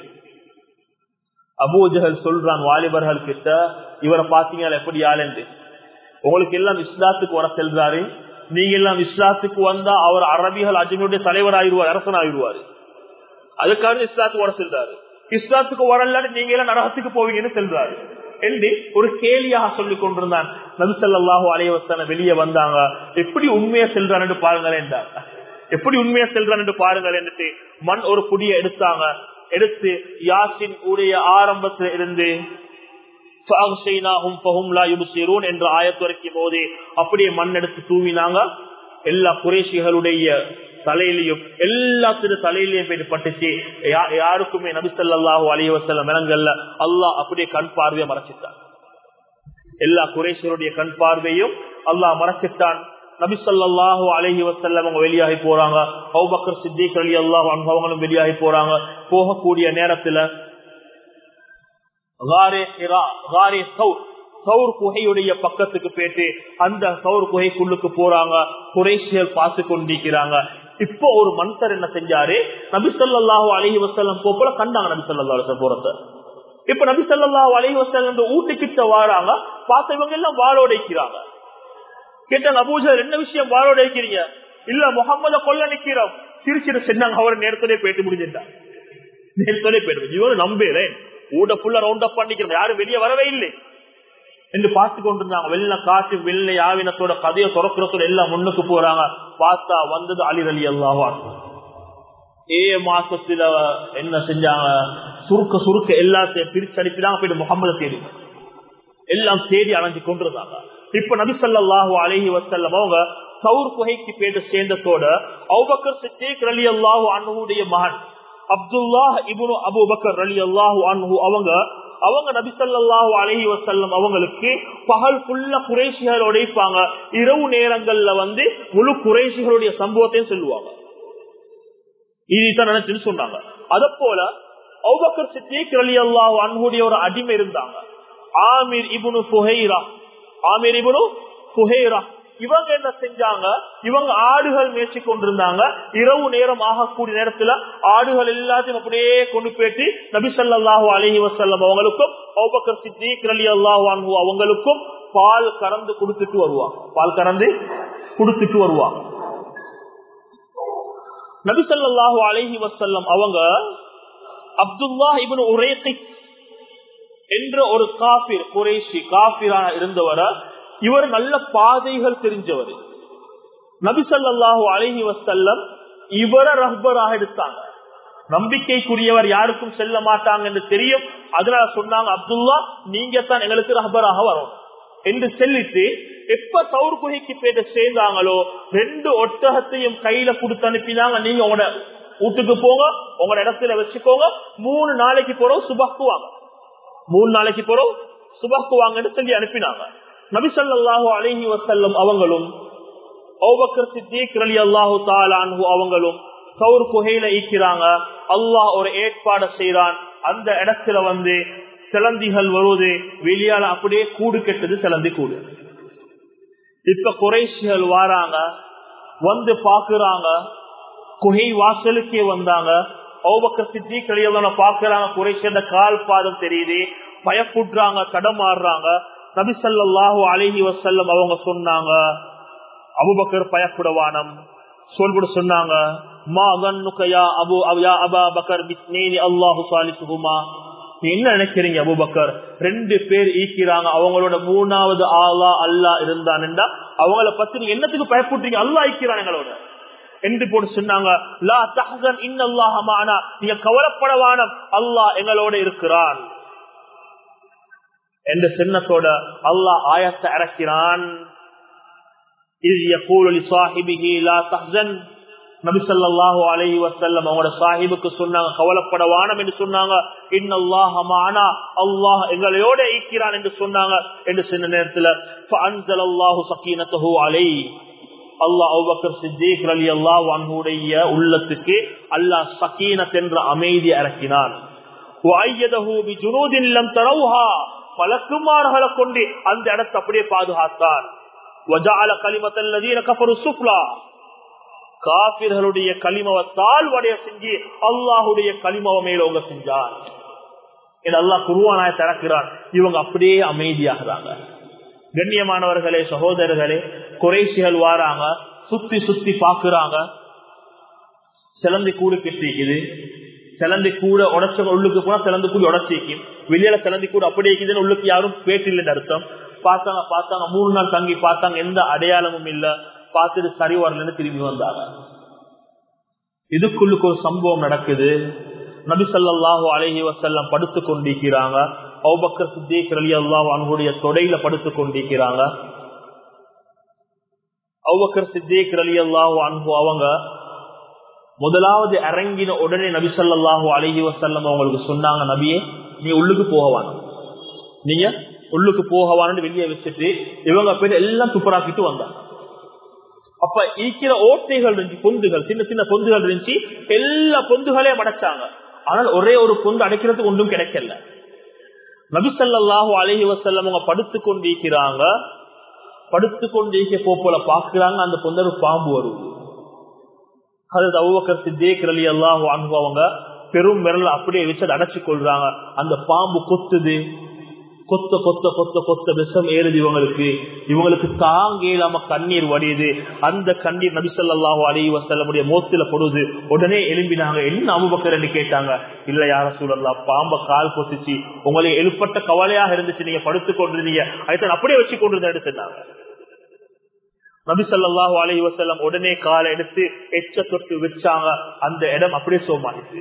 அபூஜகல் சொல்றான் வாலிபர்கள் கிட்ட இவரை பாத்தீங்கன்னா எப்படி ஆளுந்து உங்களுக்கு எல்லாம் இஸ்லாத்துக்கு வர செல்றாரு நீங்க எல்லாம் இஸ்லாத்துக்கு வந்தா அவர் அரபிகள் அஜனுடைய தலைவர் ஆயிடுவார் அரசன் ஆயிடுவாரு அதுக்காக இஸ்லாத்துக்கு வர செல்றாரு இஸ்லாத்துக்கு வரல நீங்க எல்லாம் நரகத்துக்கு போவீங்கன்னு செல்றாரு என்று ஒரு கேலியாக சொல்லிக் கொண்டிருந்தான் நபிசல்லாஹு அலைவசன வெளியே வந்தாங்க எப்படி உண்மையா செல்றான்னு பாருங்களேன் எப்படி உண்மையா செல்றான் என்று பாருங்கள் என்று மண் ஒரு புடிய எடுத்தாங்க எடுத்து யாசின் உடைய ஆரம்பத்துல இருந்து என்ற ஆயத்துரைக்கும் போதே அப்படியே மண் எடுத்து தூவினாங்க எல்லா குறைசிகளுடைய தலையிலையும் எல்லாத்தின தலையிலையும் போயிட்டு பட்டுச்சு யாருக்குமே நபிசல்லாஹூ அலிவசல்லம் இறங்கல்ல அல்லாஹ் அப்படியே கண் பார்வையை மறைச்சிட்டான் எல்லா குறைசிகளுடைய கண் பார்வையும் அல்லாஹ் மறைச்சிட்டான் நபிசல்லாஹு அலஹி வசல்லம் அவங்க வெளியாகி போறாங்க அவுபக்கர் சித்திக் அலி அல்லாஹ் அவங்களும் வெளியாகி போறாங்க போகக்கூடிய நேரத்துல சவுர் குகையுடைய பக்கத்துக்கு போயிட்டு அந்த சவுர் குகைக்குள்ளுக்கு போறாங்க குறைசியல் பார்த்து கொண்டிருக்கிறாங்க இப்போ ஒரு மன்சர் என்ன செஞ்சாரு நபிசல்லாஹு அலஹி வசல்லம் போல கண்டாங்க நபிசல்லா அலிசம் போறத இப்ப நபிசல்லாஹு அலஹி வசல்லம் ஊட்டுக்கிட்ட வாராங்க பார்த்த இவங்க எல்லாம் வாழோடைக்கிறாங்க கேட்டாங்க அபூஜர் என்ன விஷயம் வாழோட இருக்கிறீங்க இல்ல முகம்மத கொல்ல நிக்கிறோம் சிரிச்சிட்டு சொன்னாங்க அவர் நேரத்திலே போயிட்டு முடிஞ்சிட்டான் நேரத்திலே போயிட்டு இவரு நம்புறேன் ஊட ஃபுல்லா ரவுண்ட் அப் பண்ணிக்கிறோம் யாரும் வெளியே வரவே இல்லை என்று பார்த்து கொண்டிருந்தாங்க வெள்ள காற்று வெள்ளை ஆவினத்தோட கதையை துறக்கிறதோட எல்லாம் முன்னுக்கு போறாங்க பார்த்தா வந்தது அலி அலி அல்லாவா ஏ மாசத்துல என்ன செஞ்சாங்க சுருக்க சுருக்க எல்லாத்தையும் பிரிச்சு அனுப்பினாங்க போயிட்டு முகமது தேடி எல்லாம் தேடி அணைஞ்சு கொண்டிருந்தாங்க இப்ப நபிசல்லாஹு அலஹி வசல்லம் அவங்க சவுர் குகைக்கு பேட்டு சேர்ந்ததோட அவுபக்கர் சித்தேக் அலி அல்லாஹு அன்னுடைய மகன் அப்துல்லா இபுனு அபுபக்கர் அலி அல்லாஹு அன்ஹு அவங்க அவங்க நபிசல்லாஹு அலஹி வசல்லம் அவங்களுக்கு பகல் புல்ல குறைசிகளோட இருப்பாங்க இரவு நேரங்கள்ல வந்து முழு குறைசிகளுடைய சம்பவத்தையும் சொல்லுவாங்க இதுதான் நினைச்சுன்னு சொன்னாங்க அத போல அவுபக்கர் சித்தேக் அலி அல்லாஹு அன்ஹுடைய ஒரு அடிமை இருந்தாங்க ஆமீர் இபுனு புகைரா ஆமீர் இபுனு புகைரா இவங்க என்ன செஞ்சாங்க இவங்க ஆடுகள் முயற்சி கொண்டிருந்தாங்க இரவு நேரம் ஆகக்கூடிய நேரத்துல ஆடுகள் எல்லாத்தையும் அப்படியே கொண்டு போயிட்டு நபிசல்லாஹு அலஹி வசல்லம் அவங்களுக்கும் அவுபக்கர் சித்திக் அலி அல்லாஹு அவங்களுக்கும் பால் கறந்து கொடுத்துட்டு வருவாங்க பால் கறந்து கொடுத்துட்டு வருவாங்க நபிசல்லாஹு அலஹி வசல்லம் அவங்க அப்துல்லா இவன் உரேத்தை என்ற ஒரு காபிர் குறைஷி காபிரான இருந்தவரை இவர் நல்ல பாதைகள் தெரிஞ்சவர் நபிசல்லாஹு அலஹி வசல்லம் இவரை ரஹ்பராக எடுத்தாங்க நம்பிக்கைக்குரியவர் யாருக்கும் செல்ல மாட்டாங்க என்று தெரியும் அதனால சொன்னாங்க அப்துல்லா நீங்க தான் எங்களுக்கு ரஹ்பராக வரும் என்று சொல்லிட்டு எப்ப தவுர் குகைக்கு போயிட்டு சேர்ந்தாங்களோ ரெண்டு ஒட்டகத்தையும் கையில கொடுத்து அனுப்பினாங்க நீங்க உங்களோட வீட்டுக்கு போங்க உங்களோட இடத்துல வச்சுக்கோங்க மூணு நாளைக்கு போறோம் சுபாக்குவாங்க மூணு நாளைக்கு போறோம் சுபாக்குவாங்கன்னு சொல்லி அனுப்பினாங்க நபிசல்லாஹு அலஹி வசல்லம் அவங்களும் அல்லாஹு தாலான்ஹு அவங்களும் சவுர் குகையில ஈக்கிறாங்க அல்லாஹ் ஒரு ஏற்பாடு செய்யறான் அந்த இடத்துல வந்து சிலந்திகள் வருவது வெளியால அப்படியே கூடு கெட்டது சிலந்தி கூடு இப்ப குறைசிகள் வாராங்க வந்து பாக்குறாங்க குகை வாசலுக்கே வந்தாங்க அவுபக்க சித்தி கழியவன பாக்குறாங்க குறைசிய கால் பாதம் தெரியுது பயப்புடுறாங்க தடமாறுறாங்க நபிசல்லாஹு அலஹி வசல்லம் அவங்க சொன்னாங்க அபுபக்கர் பயப்புடவானம் சொல்படு சொன்னாங்க மா கண்ணுக்கையா அபு அபா அபா பக்கர் பிஸ்னேனி அல்லாஹு சாலிசுகுமா என்ன நினைக்கிறீங்க அபுபக்கர் ரெண்டு பேர் ஈக்கிறாங்க அவங்களோட மூணாவது ஆளா அல்லா இருந்தான்டா அவங்கள பத்தி நீங்க என்னத்துக்கு பயப்படுறீங்க அல்லா ஈக்கிறான் எங்களோட என்று போட்டு சொன்னாங்க லா தஹன் இன்னல்லாஹமானா நீங்க கவலைப்படவானம் அல்லாஹ் எங்களோட இருக்கிறான் என்ற சின்னத்தோட அல்லாஹ் ஆயத்தை இறக்கிறான் நபிசல்லாஹு அலஹி வசல்லம் அவங்களோட சாஹிபுக்கு சொன்னாங்க கவலைப்படவானம் என்று சொன்னாங்க இன்னல்லாஹமானா அல்லாஹ் எங்களையோட ஈக்கிறான் என்று சொன்னாங்க என்று சொன்ன நேரத்தில் அலை அல்லாஹ் அவுபக்கர் சித்திக் அலி அல்லாஹ் அன்னுடைய உள்ளத்துக்கு அல்லாஹ் சக்கீனத் என்ற அமைதி இறக்கினான் பலக்குமார்களை கொண்டு அந்த இடத்தை அப்படியே பாதுகாத்தான் காபிர்களுடைய களிமவை தாழ்வடைய செஞ்சு அல்லாஹுடைய களிமவ மேலோங்க செஞ்சார் அல்லாஹ் குருவானாய திறக்கிறான் இவங்க அப்படியே அமைதியாகிறாங்க கண்ணியமானவர்களே சகோதரர்களே குறைசிகள் வாராங்க சுத்தி சுத்தி பாக்குறாங்க சிலந்தி கூடு கெட்டிக்குது சிலந்தி கூட உடச்சவங்க உள்ளுக்கு போனா சிலந்தி கூடி உடச்சிக்கும் வெளியில சிலந்தி கூட அப்படி இருக்குதுன்னு உள்ளுக்கு யாரும் பேட்டில்லைன்னு அர்த்தம் பார்த்தாங்க பார்த்தாங்க மூணு நாள் தங்கி பார்த்தாங்க எந்த அடையாளமும் இல்ல பார்த்துட்டு சரி வரலன்னு திரும்பி வந்தாங்க இதுக்குள்ளுக்கு ஒரு சம்பவம் நடக்குது நபி ஸல்லல்லாஹு அலைஹி வஸல்லம் படுத்து கொண்டிருக்கிறாங்க அபூபக்கர் சித்திக் ரலியல்லாஹு அன்ஹுடைய தொடையில படுத்து கொண்டிருக்கிறாங்க அபூபக்கர் சித்திக் ரலியல்லாஹு அன்ஹு அவங்க முதலாவது இறங்கின உடனே நபி ஸல்லல்லாஹு அலைஹி வஸல்லம் அவங்களுக்கு சொன்னாங்க நபியே நீ உள்ளுக்கு போகவான நீங்க உள்ளுக்கு போகவான்னு வெளியே வச்சுட்டு இவங்க பேர் எல்லாம் துப்புராக்கிட்டு வந்தாங்க அப்ப ஈக்கிற ஓட்டைகள் இருந்துச்சு பொந்துகள் சின்ன சின்ன பொந்துகள் இருந்துச்சு எல்லா பொந்துகளையும் அடைச்சாங்க ஆனால் ஒரே ஒரு பொந்து அடைக்கிறதுக்கு ஒன்றும் கிடைக்கல நபிசல்லாஹு அலஹி வசல்லம் அவங்க படுத்து கொண்டிருக்கிறாங்க படுத்து கொண்டிருக்க போல பாக்குறாங்க அந்த பொந்தரு பாம்பு வருது அது அவ்வக்கர் சித்தேக் அலி அல்லாஹு அனுபவங்க பெரும் விரல் அப்படியே வச்சு அதை அடைச்சு கொள்றாங்க அந்த பாம்பு கொத்துது கொத்த கொத்த கொத்த கொத்த விஷம் ஏறுது இவங்களுக்கு இவங்களுக்கு தாங்க இல்லாம கண்ணீர் வடியுது அந்த கண்ணீர் நபிசல்லாஹு அலி வசல்லமுடைய மோத்தில படுது உடனே எழும்பினாங்க என்ன அபுபக்கர் கேட்டாங்க இல்ல யார சூழல்லா பாம்ப கால் கொத்துச்சு உங்களுக்கு எழுப்பட்ட கவலையாக இருந்துச்சு நீங்க படுத்து கொண்டிருந்தீங்க அதுதான் அப்படியே வச்சு கொண்டிருந்தேன்னு சொன்னாங்க நபி சொல்லாஹு அலி வசல்லம் உடனே காலை எடுத்து எச்ச தொட்டு வச்சாங்க அந்த இடம் அப்படியே சோமாயிச்சு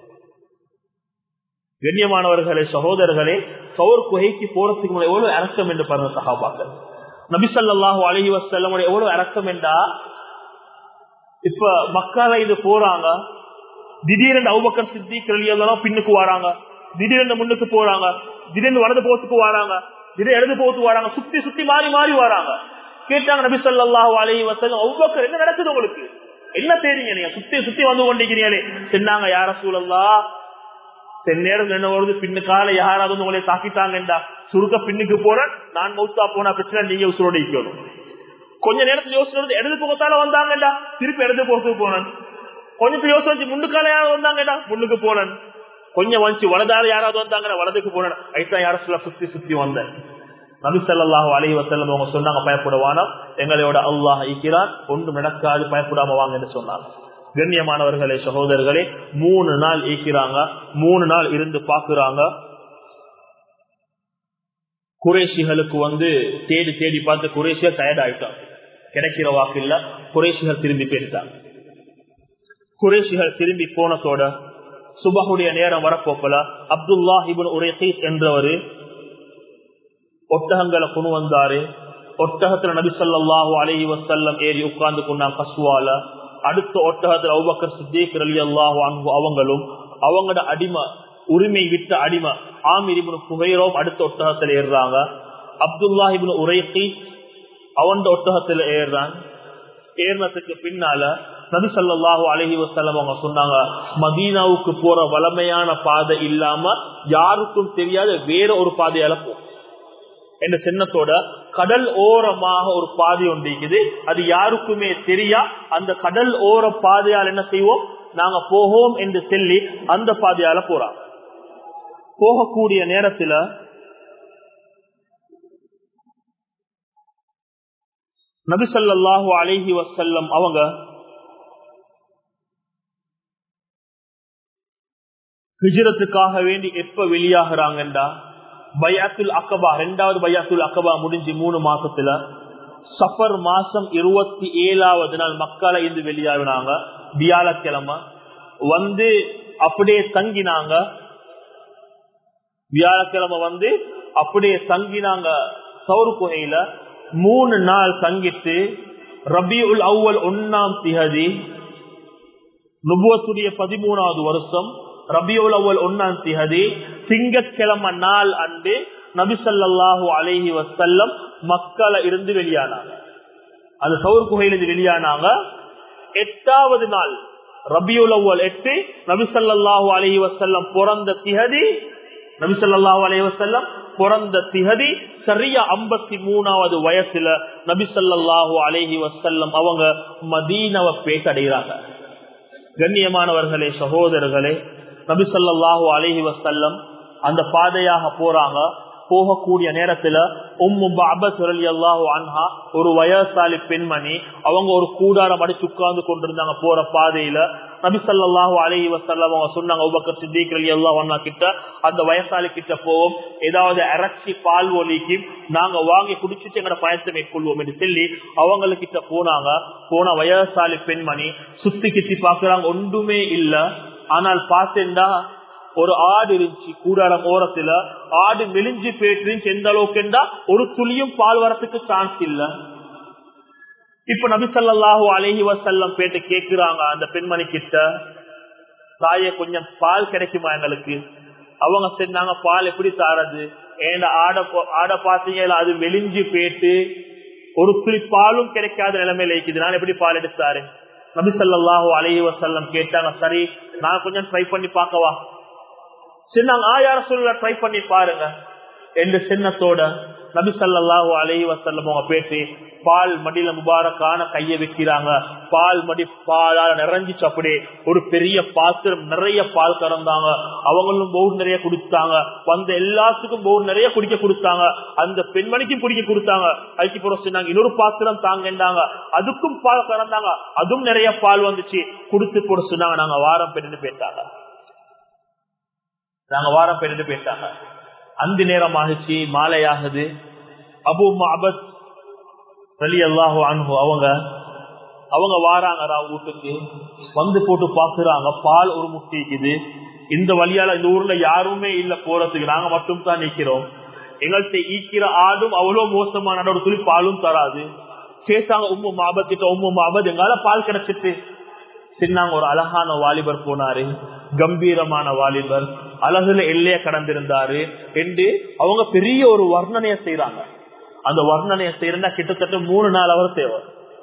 கண்ணியமானவர்களே சகோதரர்களே சௌர் குகைக்கு போறதுக்கு முன்னாடி எவ்வளவு இறக்கம் என்று பாருங்க சகாபாக்கள் நபிசல்லாஹு அலஹி வசல்லம் எவ்வளவு இறக்கம் என்றா இப்ப மக்களை இது போறாங்க திடீரென்று அவுபக்கர் சித்தி கிரளியெல்லாம் பின்னுக்கு வராங்க திடீரென்று முன்னுக்கு போறாங்க திடீர்னு வலது போத்துக்கு வராங்க திடீர் இடது போத்துக்கு வராங்க சுத்தி சுத்தி மாறி மாறி வராங்க கேட்டாங்க நபி சொல்லாஹு அலஹி வசல்லம் அவுபக்கர் என்ன நடக்குது உங்களுக்கு என்ன செய்றீங்க நீங்க சுத்தி சுத்தி வந்து கொண்டிருக்கிறீங்களே சொன்னாங்க யார சூழல்லா செந்நேரம் என்ன வருது பின்னு கால யாராவது உங்களை தாக்கிட்டாங்கடா சுருக்க பின்னுக்கு போறேன் நான் மௌத்தா போனா பிரச்சனை நீங்க உசுரோட இருக்கணும் கொஞ்ச நேரத்துல யோசனை இடது போகத்தால வந்தாங்கடா திருப்பி இடது போகத்துக்கு போனேன் கொஞ்சம் யோசனை வச்சு முன்னுக்கால யாராவது வந்தாங்கடா முன்னுக்கு போனேன் கொஞ்சம் வந்துச்சு வலதால யாராவது வந்தாங்க வலதுக்கு போனேன் ஐத்தான் யாரும் சொல்ல சுத்தி சுத்தி வந்தேன் நபி சல்லாஹு அலஹி வசல்லம் அவங்க சொன்னாங்க பயப்படுவானா எங்களோட அல்லாஹ் ஈக்கிறான் ஒன்றும் நடக்காது பயப்படாம வாங்கன்னு சொன்னாங்க கண்ணியமானவர்களே சகோதரர்களே மூணு நாள் ஈக்கிறாங்க மூணு நாள் இருந்து பாக்குறாங்க குரேஷிகளுக்கு வந்து தேடி தேடி பார்த்து குரேஷியர் டயர்ட் ஆயிட்டாங்க கிடைக்கிற வாக்கு இல்ல குரேஷிகள் திரும்பி போயிட்டாங்க குரேஷிகள் திரும்பி போனதோட சுபகுடைய நேரம் வரப்போக்கல அப்துல்லா இபுன் உரேசீஸ் என்றவரு ஒட்டகங்களை கொண்டு வந்தாரு ஒட்டகத்துல நபிசல்லாஹு அலஹி வசல்லம் ஏறி உட்கார்ந்து கொண்டாங்க கசுவால அடுத்த ஒட்டகத்தில் அவுபக்கர் சித்தேக் அலி அல்லாஹு அவங்களும் அவங்களோட அடிமை உரிமை விட்ட அடிமை ஆமிரிபுன் புகைரோம் அடுத்த ஒட்டகத்தில் ஏறுறாங்க அப்துல்லாஹிபின் உரைக்கி அவன் ஒட்டகத்தில் ஏறுறான் ஏறினத்துக்கு பின்னால நபி சொல்லாஹு அலஹி வசல்லம் அவங்க சொன்னாங்க மதீனாவுக்கு போற வளமையான பாதை இல்லாம யாருக்கும் தெரியாத வேற ஒரு பாதையால போ என்ற சின்னத்தோட கடல் ஓரமாக ஒரு பாதை ஒன்று இருக்குது அது யாருக்குமே தெரியா அந்த கடல் ஓர பாதையால் என்ன செய்வோம் நாங்க போவோம் என்று சொல்லி அந்த பாதையால போறாங்க போகக்கூடிய நேரத்துல நபிசல்லாஹு அலஹி வசல்லம் அவங்க ஹிஜரத்துக்காக வேண்டி எப்ப வெளியாகிறாங்கண்டா பயாத்துல் அக்கபா ரெண்டாவது பயாத்துல் அக்கபா முடிஞ்சு மூணு மாசத்துல சஃபர் மாசம் இருபத்தி ஏழாவது நாள் மக்களை இருந்து வெளியாகினாங்க வியாழக்கிழமை வந்து அப்படியே தங்கினாங்க வியாழக்கிழமை வந்து அப்படியே தங்கினாங்க சௌரு குகையில மூணு நாள் தங்கிட்டு ரபி உல் அவ்வல் ஒன்னாம் திகதி நுபுவத்துடைய பதிமூணாவது வருஷம் ரபியுல் அவ்வல் ஒன்னாம் திகதி திங்கக்கிழமை நாள் அன்று நபிசல்லாஹு அலஹி வசல்லம் மக்களை இருந்து வெளியானாங்க அந்த சவுர் குகையிலிருந்து வெளியானாங்க எட்டாவது நாள் ரபியுல் அவ்வல் எட்டு நபிசல்லாஹு அலஹி வசல்லம் பிறந்த திகதி நபிசல்லாஹு அலஹி வசல்லம் பிறந்த திகதி சரியா ஐம்பத்தி மூணாவது வயசுல நபிசல்லாஹு அலஹி வசல்லம் அவங்க மதீனவ பேசடைகிறாங்க கண்ணியமானவர்களே சகோதரர்களே நபிசல்லாஹு அலஹி வசல்லம் அந்த பாதையாக போறாங்க போகக்கூடிய நேரத்துல உம்மு அல்லாஹு அன்ஹா ஒரு வயசாலி பெண்மணி அவங்க ஒரு கூடாரம் அடிச்சு உட்கார்ந்து கொண்டிருந்தாங்க போற பாதையில நபி ஸல்லல்லாஹு அலைஹி வஸல்லம் அவங்க சொன்னாங்க அபூபக்கர் சித்திக் ரலியல்லாஹு அன்ஹு கிட்ட அந்த வயசாளி கிட்ட போவோம் ஏதாவது அரைச்சி பால் ஒலிக்கு நாங்க வாங்கி குடிச்சிட்டு எங்கட பயத்தை மேற்கொள்வோம் என்று சொல்லி அவங்க கிட்ட போனாங்க போன வயசாளி பெண்மணி சுத்தி கித்தி பாக்குறாங்க ஒன்றுமே இல்ல ஆனால் பார்த்தேன்டா ஒரு ஆடு இருந்துச்சு கூடாரம் ஓரத்துல ஆடு மெலிஞ்சு போயிட்டு எந்த அளவுக்கு ஒரு துளியும் பால் வரத்துக்கு சான்ஸ் இல்ல இப்ப நபிசல்லாஹூ அலஹி வசல்லம் பேட்டு கேக்குறாங்க அந்த பெண்மணி கிட்ட தாய கொஞ்சம் பால் கிடைக்குமா எங்களுக்கு அவங்க சொன்னாங்க பால் எப்படி தாரது ஏன்னா ஆட ஆட பாத்தீங்களா அது மெலிஞ்சு போயிட்டு ஒரு துளி பாலும் கிடைக்காத நிலைமையில இருக்குது நான் எப்படி பால் எடுத்தாரு நபிசல்லாஹூ அலஹி வசல்லம் கேட்டாங்க சரி நான் கொஞ்சம் ட்ரை பண்ணி பார்க்கவா சின்னாங்க ஆயார சொல்ல ட்ரை பண்ணி பாருங்க என்ற சின்னத்தோட நபி சல்லாஹூ அலஹி வசல்லம் அவங்க பேசி பால் மடியில முபாரக்கான கைய வைக்கிறாங்க பால் மடி பாலால நிறைஞ்சிச்சு அப்படியே ஒரு பெரிய பாத்திரம் நிறைய பால் கறந்தாங்க அவங்களும் பவுல் நிறைய குடித்தாங்க வந்த எல்லாத்துக்கும் பவுல் நிறைய குடிக்க கொடுத்தாங்க அந்த பெண்மணிக்கும் குடிக்க கொடுத்தாங்க அதுக்கு போட சொன்னாங்க இன்னொரு பாத்திரம் தாங்கண்டாங்க அதுக்கும் பால் கறந்தாங்க அதுவும் நிறைய பால் வந்துச்சு குடுத்து போட சொன்னாங்க நாங்க வாரம் பெண்ணு போயிட்டாங்க நாங்க வாரம் பெண்ணு போயிட்டாங்க அந்த நேரம் ஆகுச்சு மாலை ஆகுது அபு அபத் ரலி அல்லாஹு அன்பு அவங்க அவங்க வாராங்க வீட்டுக்கு வந்து போட்டு பாக்குறாங்க பால் ஒரு முட்டிக்குது இந்த வழியால இந்த ஊர்ல யாருமே இல்ல போறதுக்கு நாங்க மட்டும் தான் நிக்கிறோம் எங்கள்கிட்ட ஈக்கிற ஆடும் அவ்வளவு மோசமான ஒரு துளி பாலும் தராது கேட்டாங்க உம்மு மாபத் கிட்ட உம்மு மாபத் எங்கால பால் கிடைச்சிட்டு சின்னாங்க ஒரு அழகான வாலிபர் போனாரு கம்பீரமான வாலிபர் அழகுல எல்லைய கடந்திருந்தாரு என்று அவங்க பெரிய ஒரு வர்ணனைய செய்யறாங்க அந்த வர்ணனைய செய்யறா கிட்டத்தட்ட மூணு நாள் அவர் தேவை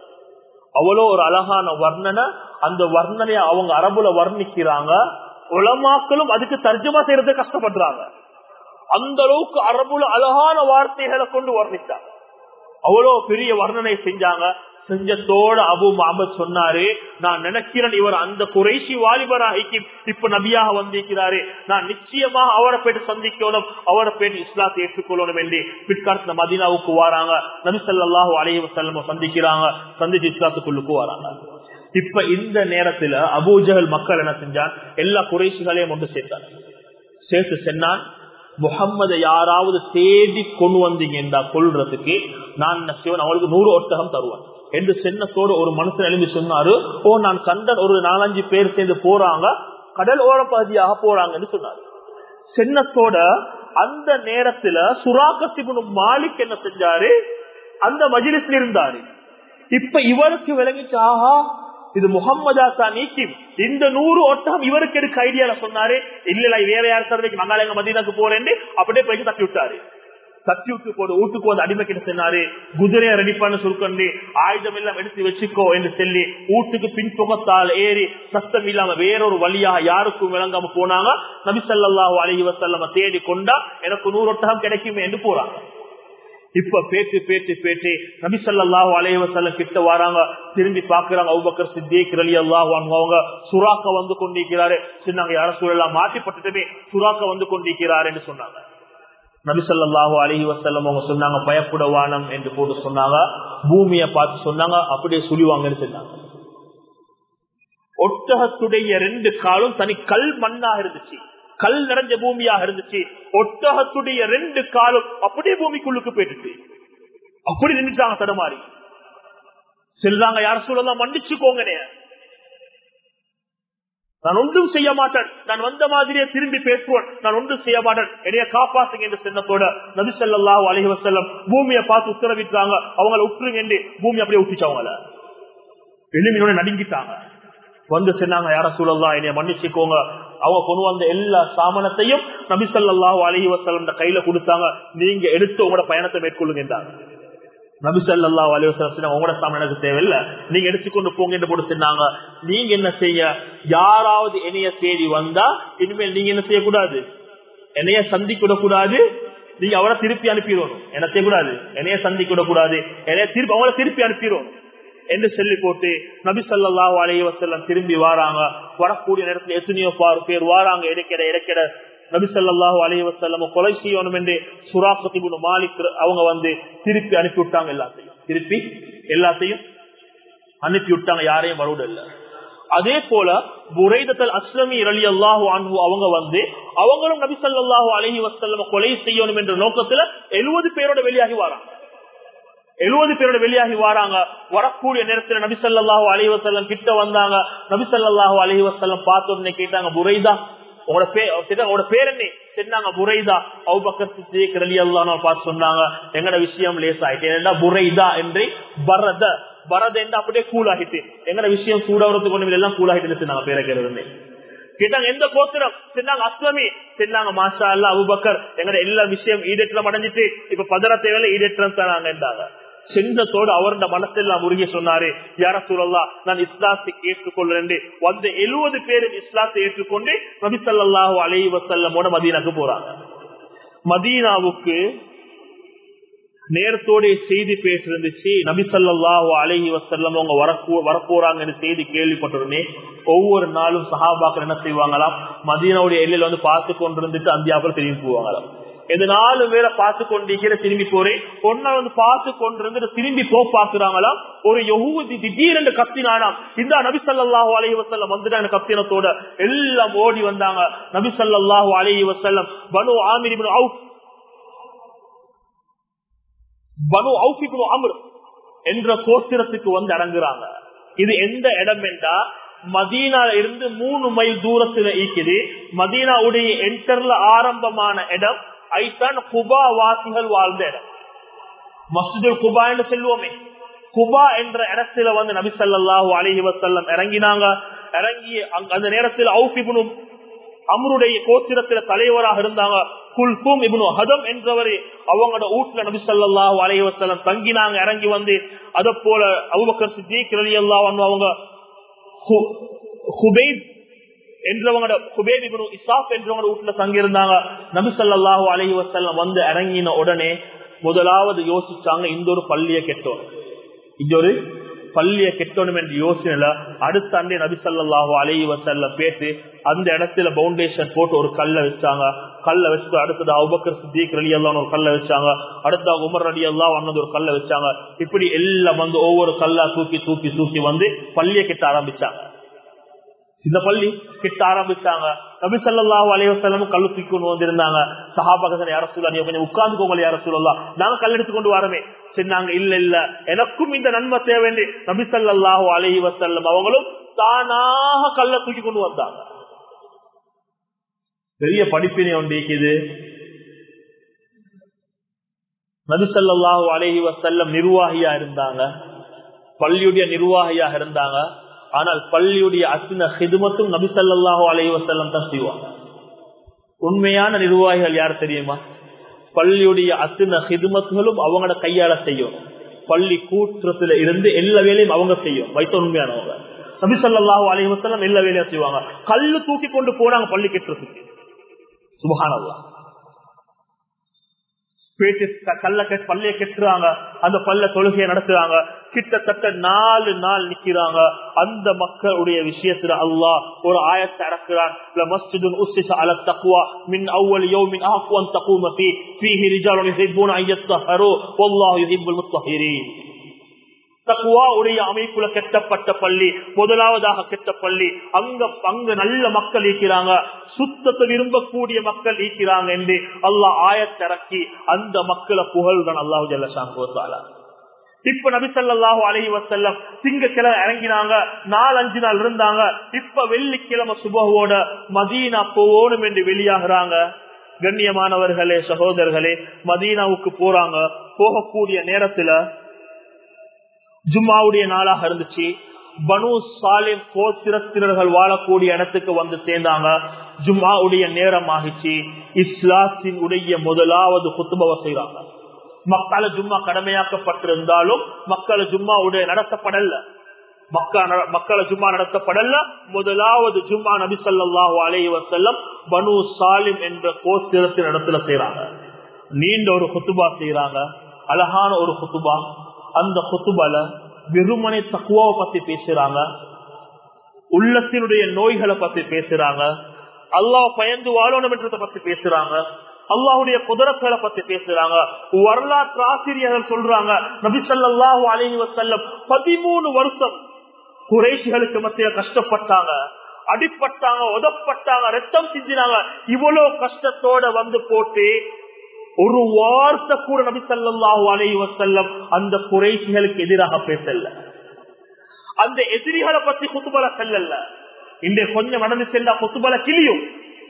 அவ்வளோ ஒரு அழகான வர்ணனை அந்த வர்ணனைய அவங்க அரபுல வர்ணிக்கிறாங்க உலமாக்களும் அதுக்கு தர்ஜமா செய்யறது கஷ்டப்படுறாங்க அந்த அளவுக்கு அரபுல அழகான வார்த்தைகளை கொண்டு வர்ணிச்சாங்க அவ்வளவு பெரிய வர்ணனை செஞ்சாங்க செஞ்சத்தோட அபு மாமத் சொன்னாரு நான் நினைக்கிறேன் இவர் அந்த குறைசி வாலிபராகி இப்ப நபியாக வந்திருக்கிறாரு நான் நிச்சயமா அவரை போயிட்டு சந்திக்கணும் அவரை போயிட்டு இஸ்லாத்தை ஏற்றுக்கொள்ளணும் என்று பிற்காலத்துல மதீனாவுக்கு வராங்க நபி சொல்லாஹு அலைய செல்லம் சந்திக்கிறாங்க சந்திச்சு இஸ்லாத்துக்குள்ளுக்கு வராங்க இப்ப இந்த நேரத்துல அபூஜகல் மக்கள் என்ன செஞ்சான் எல்லா குறைசிகளையும் ஒன்று சேர்த்தாங்க சேர்த்து சென்னான் முகம்மதை யாராவது தேடி கொண்டு வந்தீங்க கொள்றதுக்கு நான் என்ன செய்வேன் அவங்களுக்கு நூறு ஒட்டகம் தருவேன் என்று சின்னத்தோடு ஒரு மனுஷன் எழுதி சொன்னாரு ஓ நான் கண்டன் ஒரு நாலஞ்சு பேர் சேர்ந்து போறாங்க கடல் ஓர பகுதியாக போறாங்கன்னு சொன்னாரு சின்னத்தோட அந்த நேரத்துல சுராக்கத்திபுன் மாலிக் என்ன செஞ்சாரு அந்த மஜிலிஸ்ல இருந்தாரு இப்ப இவருக்கு விளங்கிச்சு ஆஹா இது முகம்மதா தான் நீக்கி இந்த நூறு ஒட்டகம் இவருக்கு எடுக்க ஐடியால சொன்னாரு இல்ல இல்ல வேற யார் சர்வைக்கு மங்காளங்க மதினாக்கு போறேன்னு அப்படியே போயிட்டு தட்டி விட்டாரு தட்டி விட்டு போடு வீட்டுக்கு வந்து அடிமை கிட்ட சொன்னாரு குதிரையை ரெடி பண்ண சுருக்கண்டு ஆயுதம் எல்லாம் எடுத்து வச்சுக்கோ என்று சொல்லி வீட்டுக்கு பின்புகத்தால் ஏறி சத்தம் இல்லாம வேறொரு வழியா யாருக்கும் விளங்காம போனாங்க நபிசல்லாஹு அழகி வசல்லம தேடி கொண்டா எனக்கு நூறு ஒட்டகம் கிடைக்குமே என்று போறாங்க இப்ப பேச்சு பேச்சு பேச்சு நபிசல்லாஹு அலைவசல்லம் கிட்ட வராங்க திரும்பி பாக்குறாங்க அவுபக்கர் சித்திக் ரலி அல்லாஹ் அவங்க சுறாக்க வந்து கொண்டிருக்கிறாரு சொன்னாங்க யார சூழலாம் மாற்றிப்பட்டுட்டுமே சுறாக்க வந்து கொண்டிருக்கிறார் என்று சொன்னாங்க நபிசல்லாஹு அலஹி வசல்லம் அவங்க சொன்னாங்க பயப்படவானம் என்று போட்டு சொன்னாங்க பூமியை பார்த்து சொன்னாங்க அப்படியே சுழிவாங்கன்னு சொன்னாங்க ஒட்டகத்துடைய ரெண்டு காலும் தனி கல் மண்ணாக இருந்துச்சு கல் நிறைஞ்ச பூமியாக இருந்துச்சு ஒட்டகத்துடைய ரெண்டு காலும் அப்படியே பூமிக்குள்ளுக்கு போயிட்டு அப்படி நின்றுட்டாங்க தடுமாறி செல்றாங்க யார் சொல்லலாம் மன்னிச்சுக்கோங்க நான் ஒன்றும் செய்ய மாட்டேன் நான் வந்த மாதிரியே திரும்பி பேசுவேன் நான் ஒன்றும் செய்ய மாட்டேன் என்னைய காப்பாத்துங்க என்று சின்னத்தோட நபி சொல்லாஹு அலஹி வசல்லம் பூமியை பார்த்து உத்தரவிட்டாங்க அவங்களை உற்றுங்க என்று பூமி அப்படியே உச்சிச்சு அவங்கள எளிமையோட நடுங்கிட்டாங்க வந்து சொன்னாங்க யார சூழல்லாம் என்னைய மன்னிச்சுக்கோங்க அவங்க கொண்டு வந்த எல்லா சாமனத்தையும் நபி சொல்லாஹு அலஹி வசல்லம் கையில கொடுத்தாங்க நீங்க எடுத்து உங்களோட பயணத்தை மேற்கொள்ளுங்க என்றாங்க நபிசல்லா அலிவசம் உங்களோட சாமி எனக்கு தேவையில்ல நீங்க எடுத்துக்கொண்டு போங்க என்று போட்டு சொன்னாங்க நீங்க என்ன செய்ய யாராவது என்னைய தேடி வந்தா இனிமேல் நீங்க என்ன செய்யக்கூடாது என்னைய சந்திக்க கூடாது நீங்க அவரை திருப்பி அனுப்பிடணும் என்ன செய்யக்கூடாது என்னைய சந்திக்க கூடாது என்னைய திருப்பி அவங்கள திருப்பி அனுப்பிடணும் என்று சொல்லி போட்டு நபி சொல்லா அலைய வசல்லம் திரும்பி வாராங்க வரக்கூடிய நேரத்தில் எத்தனையோ பாரு பேர் வாராங்க இடைக்கிட இடைக்கிட நபிசல்லாஹு அலைய வசல்லம் கொலை செய்யணும் என்று சுராக்கத்திபுன் மாலிக் அவங்க வந்து திருப்பி அனுப்பி விட்டாங்க எல்லாத்தையும் திருப்பி எல்லாத்தையும் அனுப்பி விட்டாங்க யாரையும் வரவிடல அதே போல புரைதத்தல் அஸ்லமி அலி அல்லாஹு அன்பு அவங்க வந்து அவங்களும் நபி ஸல்லல்லாஹு அலைஹி வஸல்லம் கொலை செய்யணும் என்ற நோக்கத்துல எழுபது பேரோட வெளியாகி வராங்க எழுபது பேரோட வெளியாகி வராங்க வரக்கூடிய நேரத்துல நபி ஸல்லல்லாஹு அலைஹி வஸல்லம் கிட்ட வந்தாங்க நபி ஸல்லல்லாஹு அலைஹி வஸல்லம் பார்த்த உடனே கேட்டாங்க புரைதா உங்களோட பேர் உங்களோட பேர் என்ன சொன்னாங்க புரைதா அவுபக்கர் சித்திக் ரலியல்லாஹு அன்ஹு பார்த்து சொன்னாங்க எங்கட விஷயம் லேஸ் ஆயிட்டு ஏன்னா புரைதா என்று பரத பரத என்று அப்படியே கூல் ஆகிட்டு எங்கட விஷயம் சூடாகிறதுக்கு ஒண்ணு எல்லாம் கூல் ஆகிட்டு சொன்னாங்க பேரை கேட்கறது கேட்டாங்க எந்த கோத்திரம் சொன்னாங்க அஸ்லமி சொன்னாங்க மாஷா அல்லா அபுபக்கர் எங்கட எல்லா விஷயம் ஈடேற்றம் அடைஞ்சிட்டு இப்ப பதற தேவையில்ல ஈடேற்றம் தராங்க என்றாங்க சென்றத்தோடு அவருடைய மனசெல்லாம் உருகி சொன்னாரு யார சூழல்லா நான் இஸ்லாத்தை ஏற்றுக்கொள்றேன் வந்த எழுபது பேரும் இஸ்லாத்தை ஏற்றுக்கொண்டு நபி ஸல்லல்லாஹு அலைஹி வஸல்லமோட மதீனாக்கு போறாங்க மதீனாவுக்கு நேரத்தோட செய்தி பேசிருந்துச்சு நபி ஸல்லல்லாஹு அலைஹி வஸல்லம் அவங்க வரப்போ- வரப்போறாங்கன்னு செய்தி கேள்விப்பட்டதுமே ஒவ்வொரு நாளும் சஹாபாக்கள் என்ன செய்வாங்களாம் மதீனாவுடைய எல்லையில வந்து பார்த்து கொண்டிருந்துட்டு அந்தியாவில் திரும்பி போவாங்களாம் எது நாலு பேரை பார்த்து கொண்டிருக்கிற திரும்பி போறேன் ஒன்னா வந்து பார்த்து கொண்டிருந்து திரும்பி போ பாக்குறாங்களாம் ஒரு யகூதி திடீரென்று கத்தினானாம் இந்த நபி ஸல்லல்லாஹு அலைஹி வஸல்லம் வந்துட்டாங்க கத்தினத்தோட எல்லாம் ஓடி வந்தாங்க நபி ஸல்லல்லாஹு அலைஹி வஸல்லம் Banu Amir ibn Auf Banu அவுஃபிபுல் அம்ர் என்ற கோத்திரத்துக்கு வந்து இறங்குறாங்க இது எந்த இடம் என்றா மதீனால இருந்து மூணு மைல் தூரத்துல இருக்குது மதீனாவுடைய என்டர்ல ஆரம்பமான இடம் ஐத்தான் குபா வாசிகள் வாழ்ந்த இடம் மஸ்ஜிதுல் குபா என்று செல்வோமே குபா என்ற இடத்துல வந்து நபி ஸல்லல்லாஹு அலைஹி வஸல்லம் இறங்கினாங்க இறங்கி அங்க- அந்த நேரத்தில் அவுஃபிபுனும் அமருடைய கோத்திரத்துல தலைவராக இருந்தாங்க குல்பூம் இப்னு ஹதம் என்றவர் அவங்களோட வீட்டுல நபி ஸல்லல்லாஹு அலைஹி வஸல்லம் தங்கினாங்க இறங்கி வந்து அத போல அபூபக்கர் சித்திக் ரலியல்லாஹு அன்ஹு அவங்க ஹு- ஹுபைப் என்றவங்களோட ஹுபைப் இப்னு இசாப் என்றவங்க வீட்டுல தங்கி இருந்தாங்க நபி ஸல்லல்லாஹு அலைஹி வஸல்லம் வந்து இறங்கின உடனே முதலாவது யோசிச்சாங்க இந்த ஒரு பள்ளியை கெட்டோம் இந்த ஒரு பள்ளிய கெட்டணும் என்ற யோசனையில அடுத்த அண்டே நபி ஸல்லல்லாஹு அலைஹி வஸல்லம் பேட்டு அந்த இடத்துல பவுண்டேஷன் போட்டு ஒரு கல்லை வச்சாங்க கல்லை வச்சுட்டு அடுத்தது அபுபக்கர் சித்திக் ரலியல்லாஹு அன்ஹு ஒரு கல்லை வச்சாங்க அடுத்த உமர் ரலியல்லாஹு அன்ஹு ஒரு கல்லை வச்சாங்க இப்படி எல்லாம் வந்து ஒவ்வொரு கல்லா தூக்கி தூக்கி தூக்கி வந்து பள்ளியை கெட்ட ஆரம்பிச்சாங்க இந்த பள்ளி கிட்ட ஆரம்பிச்சாங்க நபி ஸல்லல்லாஹு அலைஹி வஸல்லம் கல்லு தூக்கி கொண்டு வந்திருந்தாங்க சஹாபாக்கள் யார சொல்லலாம் நீங்க கொஞ்சம் உட்கார்ந்துக்கோங்க யார சொல்லலாம் நாங்க கல் எடுத்து கொண்டு வரமே சொன்னாங்க இல்ல இல்ல எனக்கும் இந்த நன்மை தேவை நபி ஸல்லல்லாஹு அலைஹி வஸல்லம் அவங்களும் தானாக கல்ல தூக்கி கொண்டு வந்தாங்க பெரிய படிப்பினை ஒன்று இருக்குது நபி ஸல்லல்லாஹு அலைஹி வஸல்லம் நிர்வாகியா இருந்தாங்க பள்ளியுடைய நிர்வாகியாக இருந்தாங்க ஆனால் பள்ளியுடைய அத்தனை ஹிதுமத்தும் நபி ஸல்லல்லாஹு அலைஹி வஸல்லம் தான் செய்வாங்க உண்மையான நிர்வாகிகள் யார் தெரியுமா பள்ளியுடைய அத்தனை ஹிதுமத்துகளும் அவங்களோட கையால செய்யும் பள்ளி கூற்றத்துல இருந்து எல்லா வேலையும் அவங்க செய்யும் வைத்த உண்மையானவங்க நபி ஸல்லல்லாஹு அலைஹி வஸல்லம் எல்லா வேலையும் செய்வாங்க கல்லு தூக்கி கொண்டு போனாங்க பள்ளி கெட்டுறதுக்கு சுபஹானல்லாஹ் பேட்டு கல்ல கெட் பள்ளிய கெட்டுறாங்க அந்த பல்ல தொழுகையை நடத்துறாங்க கிட்டத்தட்ட நாலு நாள் நிக்கிறாங்க அந்த மக்களுடைய விஷயத்துல அல்லாஹ் ஒரு ஆயத்தை இறக்குறான் لمسجد أسس على التقوى من أول يوم أحق أن تقوم فيه فيه رجال يحبون أن يطهروا والله يحب المطهرين தக்குவா உடைய அமைப்புல கெட்டப்பட்ட பள்ளி முதலாவதாக கெட்ட பள்ளி அங்க அங்க நல்ல மக்கள் ஈக்கிறாங்க சுத்தத்தை விரும்பக்கூடிய மக்கள் ஈக்கிறாங்க என்று அல்லாஹ் ஆயத்திறக்கி அந்த மக்களை புகழ்தான் அல்லாஹு ஜல்லா இப்ப நபிசல்லாஹு அலஹி வசல்லம் திங்கக்கிழமை இறங்கினாங்க நாலஞ்சு நாள் இருந்தாங்க இப்ப வெள்ளிக்கிழமை சுபவோட மதீனா போகணும் என்று வெளியாகிறாங்க கண்ணியமானவர்களே சகோதரர்களே மதீனாவுக்கு போறாங்க போகக்கூடிய நேரத்துல ஜும்மாவுடைய நாளாக இருந்துச்சு பனு சாலிம் கோத்திரத்தினர்கள் வாழக்கூடிய இடத்துக்கு வந்து சேர்ந்தாங்க ஜும்மாவுடைய நேரம் ஆகிச்சு இஸ்லாத்தின் உடைய முதலாவது குத்துபவ செய்யறாங்க மக்களை ஜும்மா கடமையாக்கப்பட்டிருந்தாலும் மக்களை ஜும்மாவுடைய நடத்தப்படல மக்களை ஜும்மா நடத்தப்படல முதலாவது ஜும்மா நபி சொல்லாஹு அலைஹி வசல்லம் பனு சாலிம் என்ற கோத்திரத்தின் இடத்துல செய்யறாங்க நீண்ட ஒரு குத்துபா செய்யறாங்க அழகான ஒரு குத்துபா அந்த குத்துபால வெறுமனை தக்குவாவை பத்தி பேசுறாங்க உள்ளத்தினுடைய நோய்களை பத்தி பேசுறாங்க அல்லாஹ் பயந்து வாழணும் என்றதை பத்தி பேசுறாங்க அல்லாஹுடைய குதிரக்களை பத்தி பேசுறாங்க வரலாற்று ஆசிரியர்கள் சொல்றாங்க நபிசல்லாஹு அலைஹி வசல்லம் பதிமூணு வருஷம் குறைசிகளுக்கு மத்திய கஷ்டப்பட்டாங்க அடிப்பட்டாங்க உதப்பட்டாங்க ரத்தம் சிந்தினாங்க இவ்வளவு கஷ்டத்தோட வந்து போட்டு ஒரு வார்த்தை கூட நபி ஸல்லல்லாஹு அலைஹி வஸல்லம் அந்த குறைசிகளுக்கு எதிராக பேசல அந்த எதிரிகளை பத்தி குத்துபல செல்லல இந்த கொஞ்சம் நடந்து செல்லா குத்துபல கிளியும்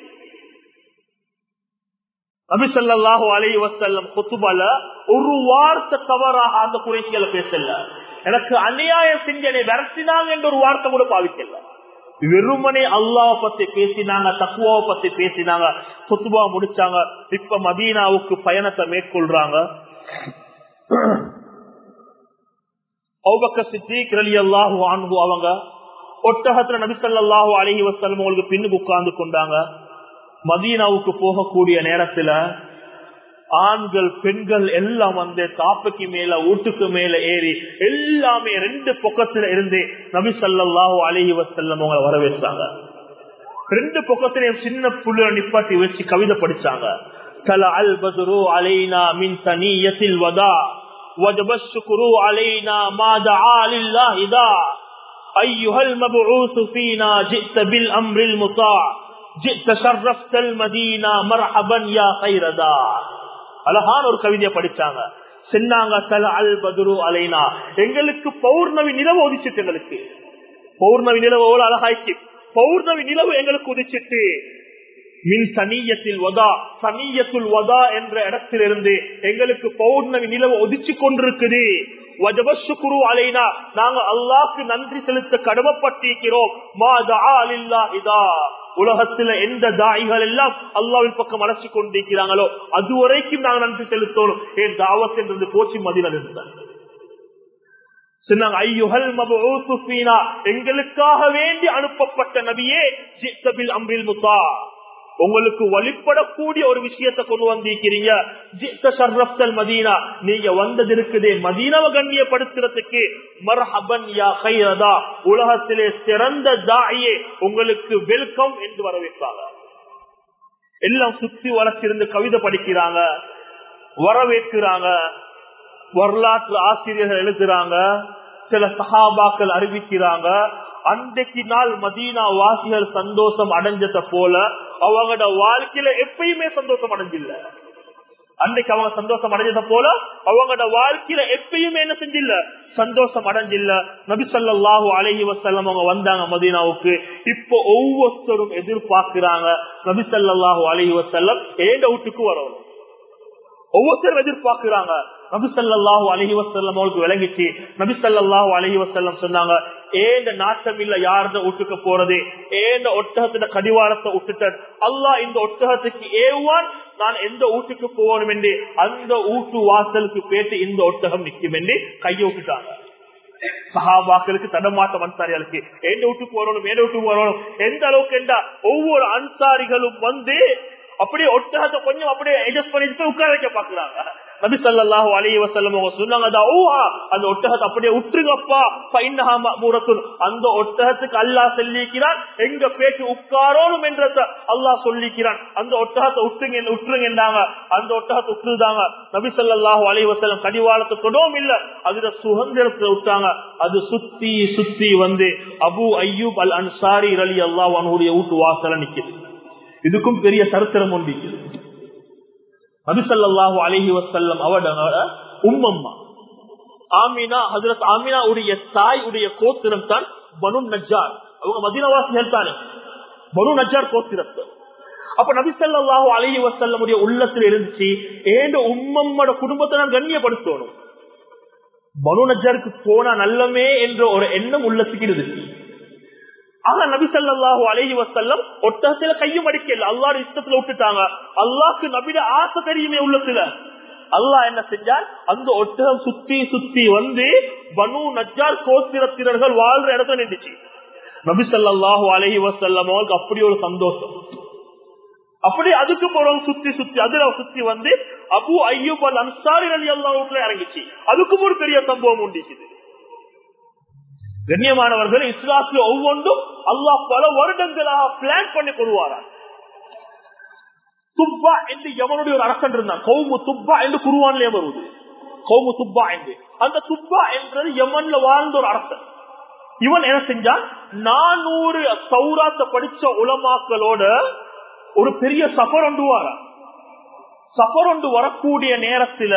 நபி ஸல்லல்லாஹு அலைஹி வஸல்லம் குத்துபல ஒரு வார்த்தை தவறாக அந்த குறைசிகளை பேசல எனக்கு அநியாயம் செஞ்சனை விரட்டினாங்க என்ற ஒரு வார்த்தை கூட பாவிக்கல வெறுமனே அல்லாஹ் பத்தி பேசினாங்க தக்குவாவை பத்தி பேசினாங்க குத்துபா முடிச்சாங்க இப்ப மதீனாவுக்கு பயணத்தை மேற்கொள்றாங்க அவுபக்க சித்திக் ரலியல்லாஹு அன்ஹு அவங்க ஒட்டகத்துல நபி ஸல்லல்லாஹு அலைஹி வஸல்லம் உங்களுக்கு பின்னுக்கு உட்கார்ந்து கொண்டாங்க மதீனாவுக்கு போகக்கூடிய நேரத்துல ஆண்கள் பெண்கள் எல்லாம் வந்து தாப்புக்கு மேல வீட்டுக்கு மேல ஏறி எல்லாமே ரெண்டு பக்கத்துல இருந்து நபி ஸல்லல்லாஹு அலைஹி வஸல்லம் அவங்களை வரவேற்றாங்க ரெண்டு பக்கத்திலையும் சின்ன புள்ள நிப்பாட்டி வச்சு கவிதை படிச்சாங்க தல அல் பதுரு அலைனா மின் தனியத்தில் வதா وجب الشكر علينا ما دعا لله دا أيها المبعوث فينا جئت بالأمر المطاع جئت شرفت المدينة مرحبا يا خير دا அழகான ஒரு கவிதையை படிச்சாங்க சொன்னாங்க தல அல் பதுரு அலைனா எங்களுக்கு பௌர்ணமி நிலவு ஒதிச்சிட்டு எங்களுக்கு பௌர்ணமி நிலவு எவ்வளவு அழகாய்ச்சி பௌர்ணமி நிலவு எங்களுக்கு உதிச்சிட்டு மின் சனியத்தில் வதா சனியத்துல் வதா என்ற இடத்திலிருந்து எங்களுக்கு பௌர்ணமி நிலவு ஒதிச்சு கொண்டிருக்குது வஜபசுகுரு அலைனா நாங்க அல்லாஹ்க்கு நன்றி செலுத்த கடமைப்பட்டிருக்கிறோம் மாதா அலில்லா இதா உலகத்துல எந்த தாய்கள் எல்லாம் அல்லாவின் பக்கம் அழைச்சு கொண்டிருக்கிறாங்களோ அது வரைக்கும் நாங்க நன்றி செலுத்தணும் என் தாவத் என்றது போச்சு மதினால் இருந்தார் சொன்னாங்க ஐயுஹல் மபூசு ஃபீனா எங்களுக்காக வேண்டி அனுப்பப்பட்ட நபியே ஜித்தபில் அம்ரில் முத்தா உங்களுக்கு வழிபடக்கூடிய ஒரு விஷயத்தை கொண்டு வந்திருக்கிறீங்க ஜித்த ஷர்ரப்தல் மதீனா நீங்க வந்தது இருக்குதே மதீனாவை கண்ணியப்படுத்துறதுக்கு மர்ஹபன் யா கைரதா உலகத்திலே சிறந்த தாயே உங்களுக்கு வெல்கம் என்று வரவேற்பாங்க எல்லாம் சுத்தி வளர்ச்சிருந்து கவிதை படிக்கிறாங்க வரவேற்கிறாங்க வரலாற்று ஆசிரியர்கள் எழுதுறாங்க சில சகாபாக்கள் அறிவிக்கிறாங்க அன்றைக்கு நாள் மதீனா வாசிகள் சந்தோஷம் அடைஞ்சத போல அவங்களோட வாழ்க்கையில எப்பயுமே சந்தோஷம் அடைஞ்சில்ல அன்றைக்கு அவங்க சந்தோஷம் அடைஞ்சத போல அவங்களோட வாழ்க்கையில எப்பயுமே என்ன செஞ்சில்ல சந்தோஷம் அடைஞ்சில்ல நபி சொல்லாஹு அலஹி வசல்லம் அவங்க வந்தாங்க மதீனாவுக்கு இப்போ ஒவ்வொருத்தரும் எதிர்பார்க்கிறாங்க நபி சொல்லாஹு அலஹி வசல்லம் ஏண்ட வீட்டுக்கு வரணும் ஒவ்வொருத்தரும் எதிர்பார்க்கிறாங்க நபிசல்லாஹு அலஹி வசல்லம் அவங்களுக்கு விளங்கிச்சு நபிசல்லாஹு அலஹி வசல்லம் சொன்னாங்க ஏந்த நாட்டம் இல்ல யாருந்த வீட்டுக்கு போறது ஏந்த ஒட்டகத்துல கடிவாரத்தை விட்டுட்ட அல்லாஹ் இந்த ஒட்டகத்துக்கு ஏவான் நான் எந்த வீட்டுக்கு போகணும் என்று அந்த வீட்டு வாசலுக்கு பேட்டு இந்த ஒட்டகம் நிற்கும் என்று கையை விட்டுட்டாங்க சஹாபாக்களுக்கு தடமாட்டம் அன்சாரிகளுக்கு எந்த வீட்டுக்கு வரணும் மேல வீட்டுக்கு வரணும் எந்த அளவுக்கு என்றா ஒவ்வொரு அன்சாரிகளும் வந்து அப்படியே ஒட்டகத்தை கொஞ்சம் அப்படியே அட்ஜஸ்ட் பண்ணிட்டு உட்கார வைக்க பாக்குறாங்க நபி சல்லாஹூ அலி வசல்லம் அவங்க சொன்னாங்க அந்த ஒட்டகத்தை அப்படியே விட்டுருங்கப்பா மூரத்துன் அந்த ஒட்டகத்துக்கு அல்லா சொல்லிக்கிறான் எங்க பேச்சு உட்காரோனும் என்றத அல்லாஹ் சொல்லிக்கிறான் அந்த ஒட்டகத்தை விட்டுங்க விட்டுருங்கன்றாங்க அந்த ஒட்டகத்தை விட்டுருதாங்க நபி சல்லாஹூ அலி வசல்லம் கடிவாளத்தை தொடவும் இல்ல அதுல சுதந்திரத்தை விட்டாங்க அது சுத்தி சுத்தி வந்து அபு ஐயூப் அல் அன்சாரி அலி அல்லாஹ் அவனுடைய வீட்டு வாசல நிக்குது இதுக்கும் பெரிய சரித்திரம் ஒன்று நபிசல்லாஹு அலஹி வசல்லம் அவட உம்மம்மா ஆமினா ஹசரத் ஆமினா உடைய தாய் உடைய கோத்திரம் தான் பனு நஜார் அவங்க மதினவாசிகள் தானே பனு நஜார் கோத்திரத்து அப்ப நபிசல்லாஹு அலஹி வசல்லமுடைய உள்ளத்துல இருந்துச்சு ஏண்ட உம்மம்மோட குடும்பத்தை நான் கண்ணியப்படுத்தணும் பனு நஜாருக்கு போனா நல்லமே என்ற ஒரு எண்ணம் உள்ளத்துக்கு இருந்துச்சு ஆனா நபி சல்லாஹூ அலஹி வசல்லம் ஒட்டகத்துல கையும் அடிக்கல அல்லாட இஷ்டத்துல விட்டுட்டாங்க அல்லாக்கு நபிட ஆசை தெரியுமே உள்ளத்துல அல்லாஹ் என்ன செஞ்சார் அந்த ஒட்டகம் சுத்தி சுத்தி வந்து பனு நஜார் கோத்திரத்தினர்கள் வாழ்ற இடத்துல நின்றுச்சு நபி சல்லாஹூ அலஹி வசல்லம் அவருக்கு அப்படி ஒரு சந்தோஷம் அப்படி அதுக்கு போறவங்க சுத்தி சுத்தி அதுல சுத்தி வந்து அபு ஐயூப் அல் அன்சாரி அலி அல்லா வீட்டுல இறங்கிச்சு அதுக்கும் ஒரு பெரிய சம்பவம் உண்டிச்சுது கண்ணியமானவர்கள் இஸ்லாத்துல ஒவ்வொன்றும் அல்லாஹ் பல வருடங்களாக பிளான் பண்ணி கொள்வாரா துப்பா என்று எவனுடைய ஒரு அரசன் இருந்தான் கௌமு துப்பா என்று குருவான்லயே வருவது கௌமு துப்பா என்று அந்த துப்பா என்றது யமன்ல வாழ்ந்த ஒரு அரசன் இவன் என்ன செஞ்சான் நானூறு சௌராத்த படிச்ச உலமாக்களோட ஒரு பெரிய சஃபர் ஒன்று வாரா சஃபர் ஒன்று வரக்கூடிய நேரத்துல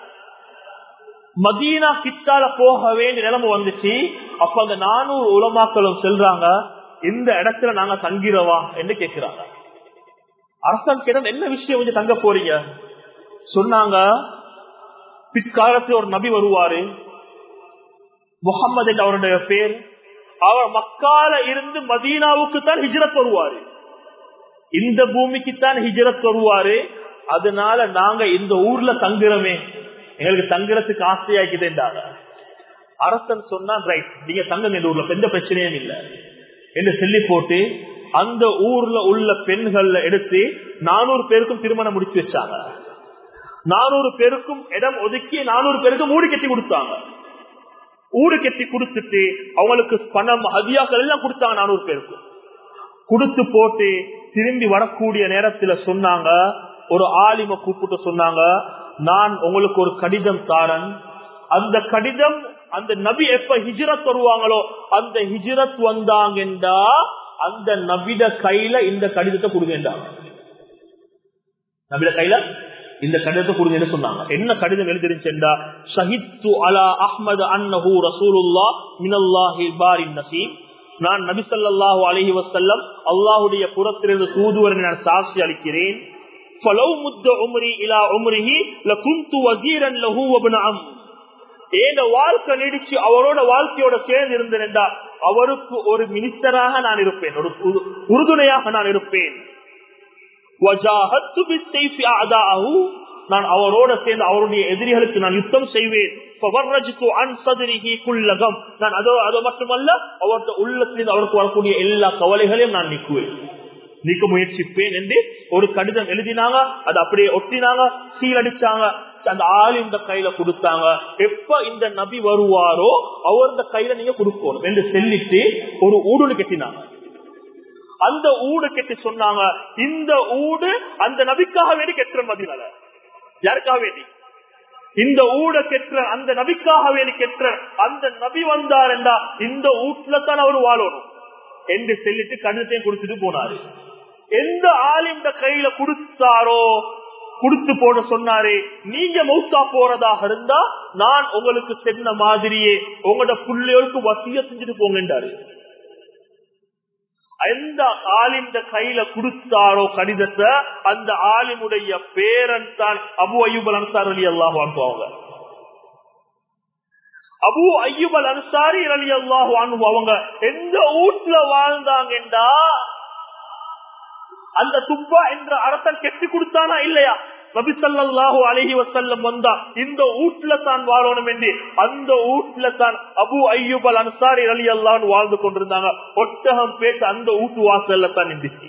மதீனா கிட்டால போக வேண்டிய நிலைமை வந்துச்சு அப்ப அந்த நானூறு உலமாக்களும் செல்றாங்க இந்த இடத்துல நாங்க தங்கிறவா என்று கேட்கிறாங்க அரசன் கிட்ட என்ன விஷயம் வந்து தங்க போறீங்க சொன்னாங்க பிற்காலத்தில் ஒரு நபி வருவாரு முகம்மது என்று அவருடைய பேர் அவர் மக்கால இருந்து மதீனாவுக்கு தான் ஹிஜ்ரத் வருவாரு இந்த பூமிக்கு தான் ஹிஜ்ரத் வருவாரு அதனால நாங்க இந்த ஊர்ல தங்குறோமே எங்களுக்கு தங்குறதுக்கு ஆசையாக்கிட்டேன்டாங்க அரசன் சொன்னா ரைட் நீங்க தங்குங்க இந்த ஊர்ல எந்த பிரச்சனையும் இல்லை என்று சொல்லி போட்டு அந்த ஊர்ல உள்ள பெண்கள்ல எடுத்து நானூறு பேருக்கும் திருமணம் முடிச்சு வச்சாங்க நானூறு பேருக்கும் இடம் ஒதுக்கி நானூறு பேருக்கும் ஊடு கட்டி கொடுத்தாங்க ஊடு கட்டி கொடுத்துட்டு அவங்களுக்கு பணம் அதியாக்கள் எல்லாம் கொடுத்தாங்க நானூறு பேருக்கும் கொடுத்து போட்டு திரும்பி வரக்கூடிய நேரத்துல சொன்னாங்க ஒரு ஆலிம கூப்பிட்டு சொன்னாங்க நான் உங்களுக்கு ஒரு கடிதம் தாரன் அந்த கடிதம் அந்த நபி எப்ப ஹிஜ்ரத் வருவாங்களோ அந்த ஹிஜ்ரத் வந்தாங்கண்டா அந்த நபிட கையில இந்த கடிதத்தை கொடுங்கன்றாங்க நபிட கையில இந்த கடிதத்தை கொடுங்கன்னு சொன்னாங்க என்ன கடிதம் எழுதிருச்சுண்டா ஷஹித்து அலா அஹ்மது அன்னஹு ரசூலுல்லா மினல்லாஹி பாரின் நசீம் நான் நபி ஸல்லல்லாஹு அலைஹி வஸல்லம் அல்லாஹ்வுடைய புறத்திலிருந்து தூதுவர் நான் சாட்சி அளிக்கிறேன் فلو مد عمري الى عمره لكنت وزيرا له وابن عم ஏன வாழ்க்கை நீடிச்சு அவரோட வாழ்க்கையோட சேர்ந்து இருந்தேன்டா அவருக்கு ஒரு மினிஸ்டராக நான் இருப்பேன் ஒரு உறுதுணையாக நான் இருப்பேன் நான் அவரோட சேர்ந்து அவருடைய எதிரிகளுக்கு நான் யுத்தம் செய்வேன் நான் அதோ அது மட்டுமல்ல அவருடைய உள்ளத்தில் அவருக்கு வரக்கூடிய எல்லா கவலைகளையும் நான் நீக்குவேன் நீக்க முயற்சிப்பேன் என்று ஒரு கடிதம் எழுதினாங்க அது அப்படியே ஒட்டினாங்க சீலடிச்சாங்க அந்த ஆள் இந்த கையில கொடுத்தாங்க எப்ப இந்த நபி வருவாரோ அவர் இந்த கையில நீங்க கொடுக்கணும் என்று சொல்லிட்டு ஒரு ஊடுன்னு கட்டினாங்க அந்த ஊடு கட்டி சொன்னாங்க இந்த ஊடு அந்த நபிக்காக வேண்டி கெட்டுற மதினால யாருக்காக வேண்டி இந்த ஊட கெற்ற அந்த நபிக்காக வேண்டி கெற்ற அந்த நபி வந்தார் என்றா இந்த வீட்டுல தான் அவர் வாழணும் என்று சொல்லிட்டு கடிதத்தையும் கொடுத்துட்டு போனாரு எந்த ஆள் இந்த கையில கொடுத்தாரோ கொடுத்து போட சொன்னாரு நீங்க மௌத்தா போறதாக இருந்தா நான் உங்களுக்கு சென்ன மாதிரியே உங்களோட பிள்ளைகளுக்கு வசிய செஞ்சுட்டு போங்கன்றாரு எந்த ஆலிம் கையில கொடுத்தாரோ கடிதத்தை அந்த ஆலிமுடைய பேரன் தான் அபு அய்யூபல் அன்சார் அலி அல்லாஹ் வாங்குவாங்க அபு ஐயுபல் அன்சாரி அலி அல்லாஹ் அவங்க எந்த வீட்டுல வாழ்ந்தாங்கன்றா அந்த துப்பா என்ற அரசன் கெட்டி கொடுத்தானா இல்லையா நபிசல்லாஹு அலஹி வசல்லம் வந்தா இந்த வீட்டுல தான் வாழணும் என்று அந்த வீட்டுல தான் அபு ஐயூபல் அன்சாரி அலி அல்லான்னு வாழ்ந்து கொண்டிருந்தாங்க ஒட்டகம் பேச அந்த வீட்டு வாசல்ல தான் நின்றுச்சு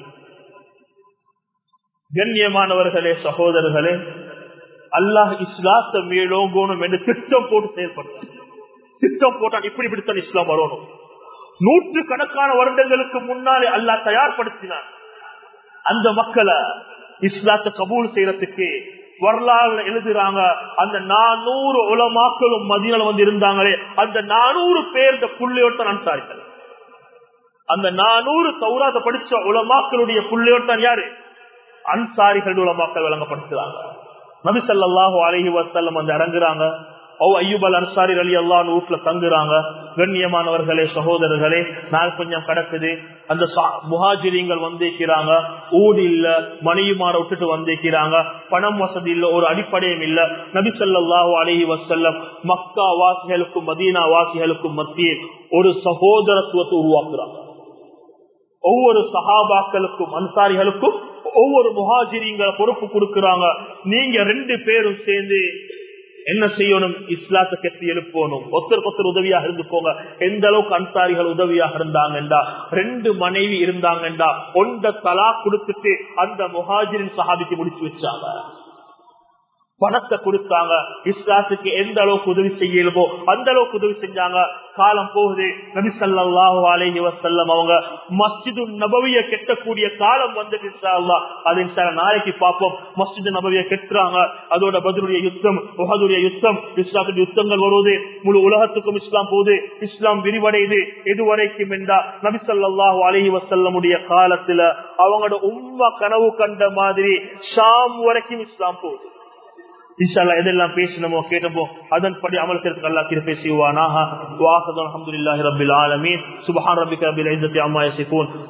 கண்ணியமானவர்களே சகோதரர்களே அல்லாஹ் இஸ்லாத்த மேலோங்கணும் என்று திட்டம் போட்டு செயல்பட்டார் திட்டம் போட்டான் இப்படி இப்படித்தான் இஸ்லாம் வரணும் நூற்று கணக்கான வருடங்களுக்கு முன்னாலே அல்லாஹ் தயார்படுத்தினான் அந்த மக்களை இஸ்லாத்தை கபூல் செய்யறதுக்கு வரலாறு எழுதுறாங்க அந்த நானூறு உலமாக்களும் மதியம் வந்து இருந்தாங்களே அந்த நானூறு பேர் இந்த புள்ளையோட்டம் அன்சாரிகள் அந்த நானூறு தௌராத படிச்ச உலமாக்களுடைய புள்ளையோட்டம் யாரு அன்சாரிகள் உலமாக்கள் விளங்கப்படுத்துறாங்க நபிசல்லாஹு அலஹி வசல்லம் வந்து இறங்குறாங்க ஐயூபல் அன்சாரி அலி அல்லான் வீட்டுல தங்குறாங்க கண்ணியமானவர்களே சகோதரர்களே நாள் கொஞ்சம் கிடக்குது அந்த முஹாஜிரிங்கள் வந்திருக்கிறாங்க ஊடு இல்ல மணியுமாற விட்டுட்டு வந்திருக்கிறாங்க பணம் வசதி இல்ல ஒரு அடிப்படையும் இல்ல நபிசல்லாஹு அலஹி வசல்லம் மக்கா வாசிகளுக்கும் மதீனா வாசிகளுக்கும் மத்தியில் ஒரு சகோதரத்துவத்தை உருவாக்குறாங்க ஒவ்வொரு சஹாபாக்களுக்கும் அன்சாரிகளுக்கும் ஒவ்வொரு முஹாஜிரிங்களை பொறுப்பு கொடுக்கிறாங்க நீங்க ரெண்டு பேரும் சேர்ந்து என்ன செய்யணும் இஸ்லாத்தை கெட்டி எழுப்பணும் ஒருத்தருக்கு ஒருத்தர் உதவியாக இருந்துக்கோங்க எந்த அளவுக்கு அன்சாரிகள் உதவியாக இருந்தாங்கண்டா ரெண்டு மனைவி இருந்தாங்கண்டா ஒன்ற தலா கொடுத்துட்டு அந்த முஹாஜிரின் சஹாபிக்கு முடிச்சு வச்சாங்க பணத்தை கொடுத்தாங்க இஸ்லாத்துக்கு எந்த அளவுக்கு உதவி செய்யலுமோ அந்த அளவுக்கு உதவி செஞ்சாங்க காலம் போகுது நபி ஸல்லல்லாஹு அலைஹி வஸல்லம் அவங்க மஸ்ஜிது நபவிய கெட்டக்கூடிய காலம் வந்துட்டு இன்ஷா அல்லாஹ் அது இன்ஷா அல்லாஹ் நாளைக்கு பார்ப்போம் மஸ்ஜிது நபவிய கெட்டுறாங்க அதோட பதிலுடைய யுத்தம் உஹதுடைய யுத்தம் இஸ்லாத்துடைய யுத்தங்கள் வருவது முழு உலகத்துக்கும் இஸ்லாம் போகுது இஸ்லாம் விரிவடையுது எதுவரைக்கும் என்றா நபி ஸல்லல்லாஹு அலைஹி வஸல்லமுடைய காலத்துல அவங்களோட உம்மா கனவு கண்ட மாதிரி ஷாம் வரைக்கும் இஸ்லாம் போகுது இன்ஷால்லா எதெல்லாம் பேசினமோ கேட்டமோ அதன்படி அமல் செய்யறதுக்கு அல்லா கிருப்பை செய்வானாக வாஹதன் அல்ஹம்துலில்லாஹி ரப்பில் ஆலமீன் சுப்ஹான் ரப்பிக ரப்பில் இஸ்ஸத்தி அம்மா யசிஃபூன்